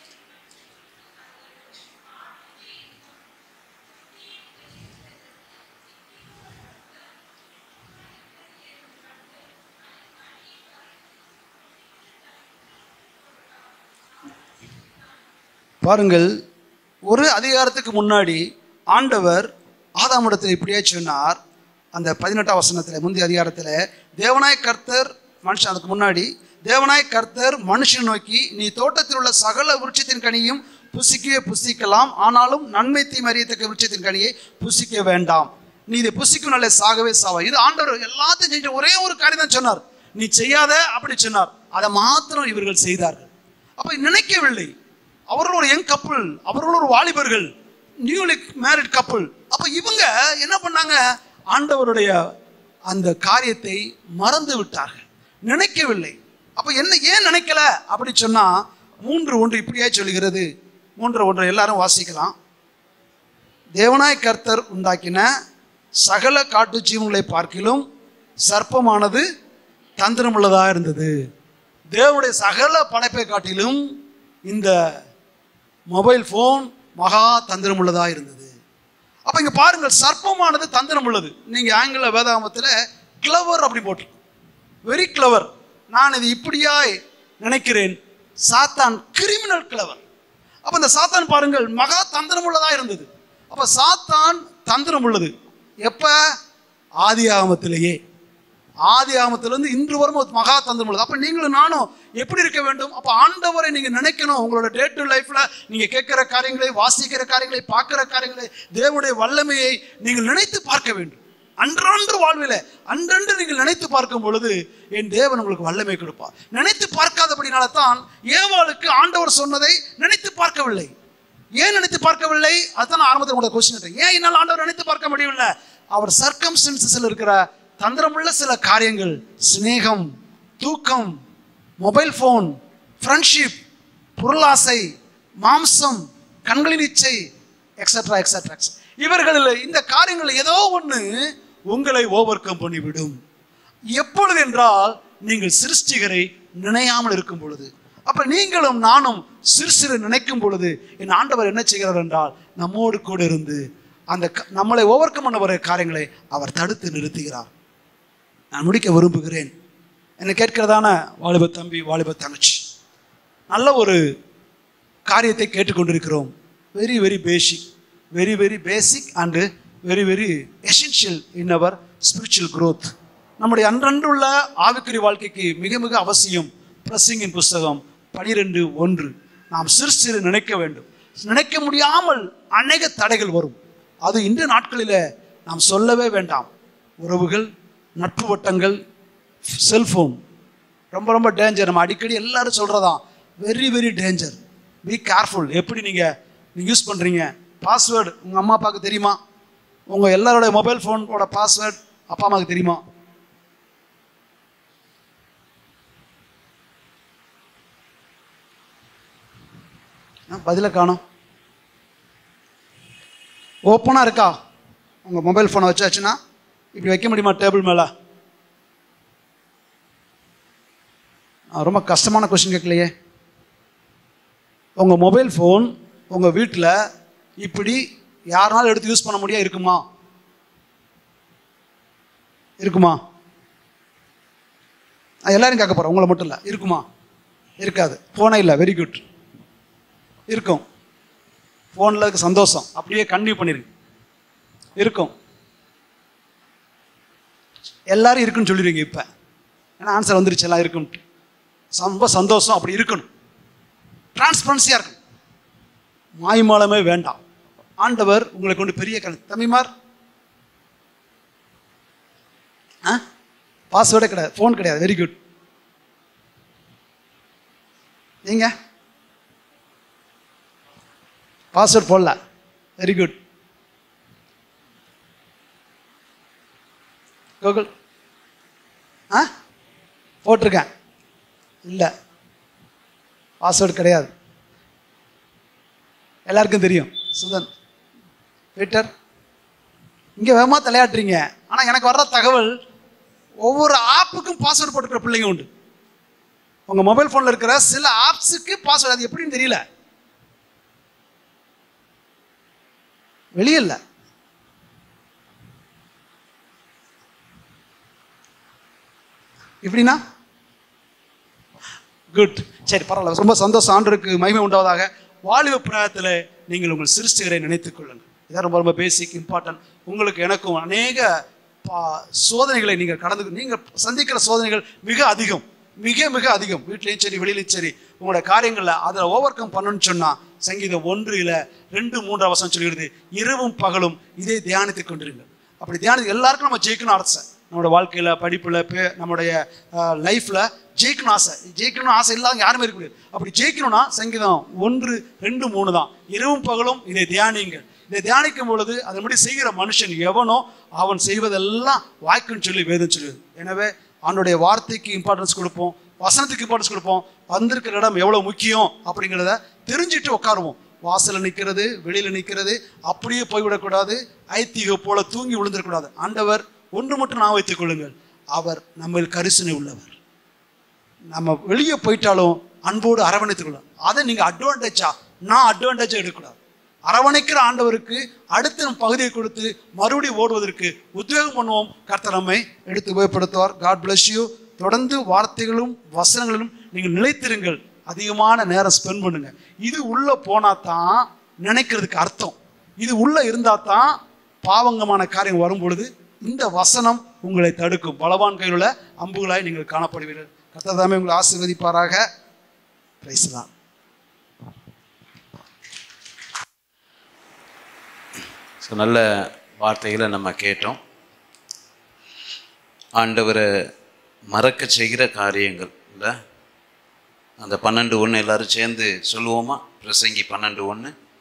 பாருங்கள் ஒரு அதிகாரத்துக்கு முன்னாடி ஆண்டவர் ஆதாமிடத்தில் இப்படியே சொன்னார் அந்த பதினெட்டாம் வசனத்தில் முந்தைய அதிகாரத்தில் தேவனாய் கர்த்தர் மனுஷன் அதுக்கு முன்னாடி தேவனாய் கர்த்தர் மனுஷன் நோக்கி நீ தோட்டத்தில் உள்ள சகல விருட்சத்தின் கனியும் புசிக்கவே புசிக்கலாம் ஆனாலும் நன்மை தீமை அறியத்தக்க விருட்சத்தின் கனியை புசிக்க வேண்டாம் நீ இதை புசிக்கும் நல்ல சாகவே சாவா இது ஆண்டவர் எல்லாத்தையும் செஞ்ச ஒரே ஒரு காரியம் தான் சொன்னார் நீ செய்யாத அப்படி சொன்னார் அதை மாத்திரம் இவர்கள் செய்தார்கள் அப்ப நினைக்கவில்லை அவர்கள் ஒரு யங் கப்புள் அவர்கள் ஒரு வாலிபர்கள் நியூலி மேரிட் கப்புள் அப்ப இவங்க என்ன பண்ணாங்க ஆண்டவருடைய அந்த காரியத்தை மறந்து விட்டார்கள் நினைக்கவில்லை அப்ப என்ன ஏன் நினைக்கல அப்படி சொன்னா மூன்று ஒன்று இப்படியே சொல்கிறது மூன்று ஒன்று எல்லாரும் வாசிக்கலாம் தேவனாய் கர்த்தர் உண்டாக்கின சகல காட்டு ஜீவன்களை பார்க்கிலும் சர்ப்பமானது தந்திரமுள்ளதாக இருந்தது தேவனுடைய சகல படைப்பை காட்டிலும் இந்த மொபைல் ஃபோன் மகா தந்திரமுள்ளதாக இருந்தது அப்போ இங்கே பாருங்கள் சர்ப்பமானது தந்திரம் உள்ளது நீங்கள் ஆங்கில வேதாகமத்தில் கிளவர் அப்படி போட்டிருக்கோம் வெரி கிளவர் நான் இது இப்படியாய் நினைக்கிறேன் சாத்தான் கிரிமினல் கிளவர் அப்போ இந்த சாத்தான் பாருங்கள் மகா தந்திரம் உள்ளதாக இருந்தது அப்போ சாத்தான் தந்திரம் உள்ளது எப்போ ஆதி ஆகமத்திலேயே ஆதி ஆகமத்திலிருந்து இன்று வரும் ஒரு மகா தந்திரம் உள்ளது அப்போ நீங்களும் நானும் எப்படி இருக்க வேண்டும் அப்போ ஆண்டவரை நீங்கள் நினைக்கணும் உங்களோட டே டு லைஃப்பில் நீங்கள் கேட்குற காரியங்களை வாசிக்கிற காரியங்களை பார்க்குற காரியங்களை தேவனுடைய வல்லமையை நீங்கள் நினைத்து பார்க்க வேண்டும் அன்றன்று வாழ்வில அன்றன்று நீங்கள் நினைத்து பார்க்கும் பொழுது என் தேவன் உங்களுக்கு வல்லமை கொடுப்பார் நினைத்து பார்க்காதபடினால தான் ஏவாளுக்கு ஆண்டவர் சொன்னதை நினைத்து பார்க்கவில்லை ஏன் நினைத்து பார்க்கவில்லை அதுதான் ஆரம்பத்தில் உங்களோட கொஸ்டின் ஏன் என்னால் ஆண்டவர் நினைத்து பார்க்க முடியவில்லை அவர் சர்க்கம்ஸ்டன்சஸில் இருக்கிற தந்திரமுள்ள சில காரியங்கள் சிநேகம் தூக்கம் மொபைல் ஃபோன் ஃப்ரெண்ட்ஷிப் பொருளாசை மாம்சம் கண்களின் இச்சை எக்ஸட்ரா எக்ஸட்ரா இவர்களில் இந்த காரியங்கள் ஏதோ ஒன்று உங்களை ஓவர் கம் பண்ணிவிடும் எப்பொழுது என்றால் நீங்கள் சிருஷ்டிகரை நினையாமல் இருக்கும் பொழுது அப்ப நீங்களும் நானும் சிறு சிறு நினைக்கும் பொழுது என் ஆண்டவர் என்ன செய்கிறார் என்றால் நம்மோடு கூட இருந்து அந்த க- நம்மளை ஓவர் கம் பண்ண வர காரியங்களை அவர் தடுத்து நிறுத்துகிறார் நான் முடிக்க விரும்புகிறேன் என்னை கேட்கிறதான வாலிப தம்பி வாலிப தங்கச்சி நல்ல ஒரு காரியத்தை கேட்டுக்கொண்டிருக்கிறோம் very very basic very very basic and very very essential in our spiritual growth நம்முடைய அன்றன்றுள்ள ஆவிக்குரிய வாழ்க்கைக்கு மிக மிக அவசியம் பிரசிங்கின் புஸ்தகம் பனிரெண்டு ஒன்று நாம் சிறு சிறு நினைக்க வேண்டும் நினைக்க முடியாமல் அநேக தடைகள் வரும் அது இன்று நாட்களில் நாம் சொல்லவே வேண்டாம் உறவுகள் நட்பு வட்டங்கள் செல்ஃபோன் ரொம்ப ரொம்ப டேஞ்சர் நம்ம அடிக்கடி எல்லாரும் சொல்கிறதான் very very danger be careful எப்படி நீங்கள் நீங்கள் யூஸ் பண்ணுறீங்க பாஸ்வேர்டு உங்கள் அம்மா அப்பாவுக்கு தெரியுமா உங்கள் எல்லாரோட மொபைல் ஃபோனோட பாஸ்வேர்டு அப்பா அம்மாவுக்கு தெரியுமா ஆ, பதில காணோம் ஓப்பனாக இருக்கா உங்கள் மொபைல் ஃபோனை வச்சாச்சுன்னா இப்படி வைக்க முடியுமா டேபிள் மேலே ரொம்ப கஷ்டமான கொஸ்டின் கேட்கலையே உங்கள் மொபைல் ஃபோன் உங்கள் வீட்டில் இப்படி யாருனாலும் எடுத்து யூஸ் பண்ண முடியா இருக்குமா இருக்குமா நான் எல்லாரும் கேட்க போகிறேன் உங்களை மட்டும் இல்லை இருக்குமா இருக்காது ஃபோனே இல்லை வெரி குட் இருக்கும் ஃபோனில் இருக்க சந்தோஷம் அப்படியே கன்டினியூ பண்ணிருங்க இருக்கும் எல்லாரும் இருக்குன்னு சொல்லிடுவீங்க இப்போ ஏன்னா ஆன்சர் வந்துருச்சு எல்லாம் இருக்கும் ரொம்ப சந்தோஷம் அப்படி இருக்கணும் டிரான்ஸ்பரன்சியாக இருக்கணும் மாய்மாலமே வேண்டாம் ஆண்டவர் உங்களை கொண்டு பெரிய கண் தம்பிமார் ஆ பாஸ்வேர்டே கிடையாது ஃபோன் கிடையாது வெரி குட் நீங்க பாஸ்வேர்ட் போடல வெரி குட் கூகுள் ஆ போட்டிருக்கேன் இல்லை பாஸ்வேர்டு கிடையாது எல்லாருக்கும் தெரியும் சுதன் ட்விட்டர் இங்கே வேகமாக தலையாட்டுறீங்க ஆனால் எனக்கு வர்ற தகவல் ஒவ்வொரு ஆப்புக்கும் பாஸ்வேர்டு போட்டுக்கிற பிள்ளைங்க உண்டு உங்கள் மொபைல் ஃபோனில் இருக்கிற சில ஆப்ஸுக்கு பாஸ்வேர்டு அது எப்படின்னு தெரியல வெளியே இல்லை எப்படின்னா குட் சரி பரவாயில்ல ரொம்ப சந்தோஷம் ஆண்டருக்கு மகிமை உண்டாவதாக வாலிப பிராயத்தில் நீங்கள் உங்கள் சிருஷ்டிகரை நினைத்துக் கொள்ளுங்கள் இதான் ரொம்ப ரொம்ப பேசிக் இம்பார்ட்டன்ட் உங்களுக்கு எனக்கும் அநேக பா சோதனைகளை நீங்கள் கடந்து நீங்கள் சந்திக்கிற சோதனைகள் மிக அதிகம் மிக மிக அதிகம் வீட்லேயும் சரி வெளியிலையும் சரி உங்களோட காரியங்களில் அதில் ஓவர் கம் பண்ணணும்னு சொன்னால் சங்கீதம் ஒன்று இல்லை ரெண்டு மூன்றாம் வசனம் சொல்கிறது இரவும் பகலும் இதே தியானித்துக் கொண்டிருங்கள் அப்படி தியானித்து எல்லாருக்கும் நம்ம ஜெயிக்கணும் ஆசை நம்மளோட வாழ்க்கையில் படிப்பில் பே நம்முடைய லைஃப்பில் ஜெயிக்கணும் ஆசை ஜெயிக்கணும் ஆசை இல்லாத யாருமே இருக்க முடியாது அப்படி ஜெயிக்கணும்னா சங்கீதம் ஒன்று ரெண்டு மூணு தான் இரவும் பகலும் இதை தியானிங்கள் இதை தியானிக்கும் பொழுது அதன்படி செய்கிற மனுஷன் எவனோ அவன் செய்வதெல்லாம் வாய்க்குன்னு சொல்லி வேதம் சொல்லுது எனவே அவனுடைய வார்த்தைக்கு இம்பார்ட்டன்ஸ் கொடுப்போம் வசனத்துக்கு இம்பார்ட்டன்ஸ் கொடுப்போம் வந்திருக்கிற இடம் எவ்வளோ முக்கியம் அப்படிங்கிறத தெரிஞ்சுட்டு உட்காருவோம் வாசலில் நிற்கிறது வெளியில் நிற்கிறது அப்படியே போய்விடக்கூடாது ஐத்தீக போல தூங்கி விழுந்துடக்கூடாது ஆண்டவர் ஒன்று மட்டும் நான் வைத்துக் கொள்ளுங்கள் அவர் நம்ம கரிசனை உள்ளவர் நம்ம வெளியே போயிட்டாலும் அன்போடு அரவணைத்துக் கொள்ளலாம் அதை நீங்கள் அட்வான்டேஜா நான் அட்வான்டேஜாக எடுக்கக்கூடாது அரவணைக்கிற ஆண்டவருக்கு அடுத்த நம் பகுதியை கொடுத்து மறுபடியும் ஓடுவதற்கு உத்வேகம் பண்ணுவோம் கர்த்தர் நம்மை எடுத்து உபயோகப்படுத்துவார் காட் bless யூ தொடர்ந்து வார்த்தைகளும் வசனங்களும் நீங்கள் நிலைத்திருங்கள் அதிகமான நேரம் ஸ்பெண்ட் பண்ணுங்க இது உள்ள போனா தான் நினைக்கிறதுக்கு அர்த்தம் இது உள்ள இருந்தா தான் பாவங்கமான காரியம் வரும் பொழுது இந்த வசனம் உங்களை தடுக்கும் பலவான் கையில் உள்ள அம்புகளாய் நீங்கள் காணப்படுவீர்கள் கர்த்தர் தாமே உங்களை ஆசீர்வதிப்பாராக பேசலாம் ஸோ நல்ல வார்த்தைகளை நம்ம கேட்டோம் ஆண்டவரை மறக்க செய்கிற காரியங்கள் இல்லை அந்த பன்னெண்டு ஒன்று எல்லாரும் சேர்ந்து சொல்லுவோமா பிரசங்கி பன்னெண்டு ஒன்று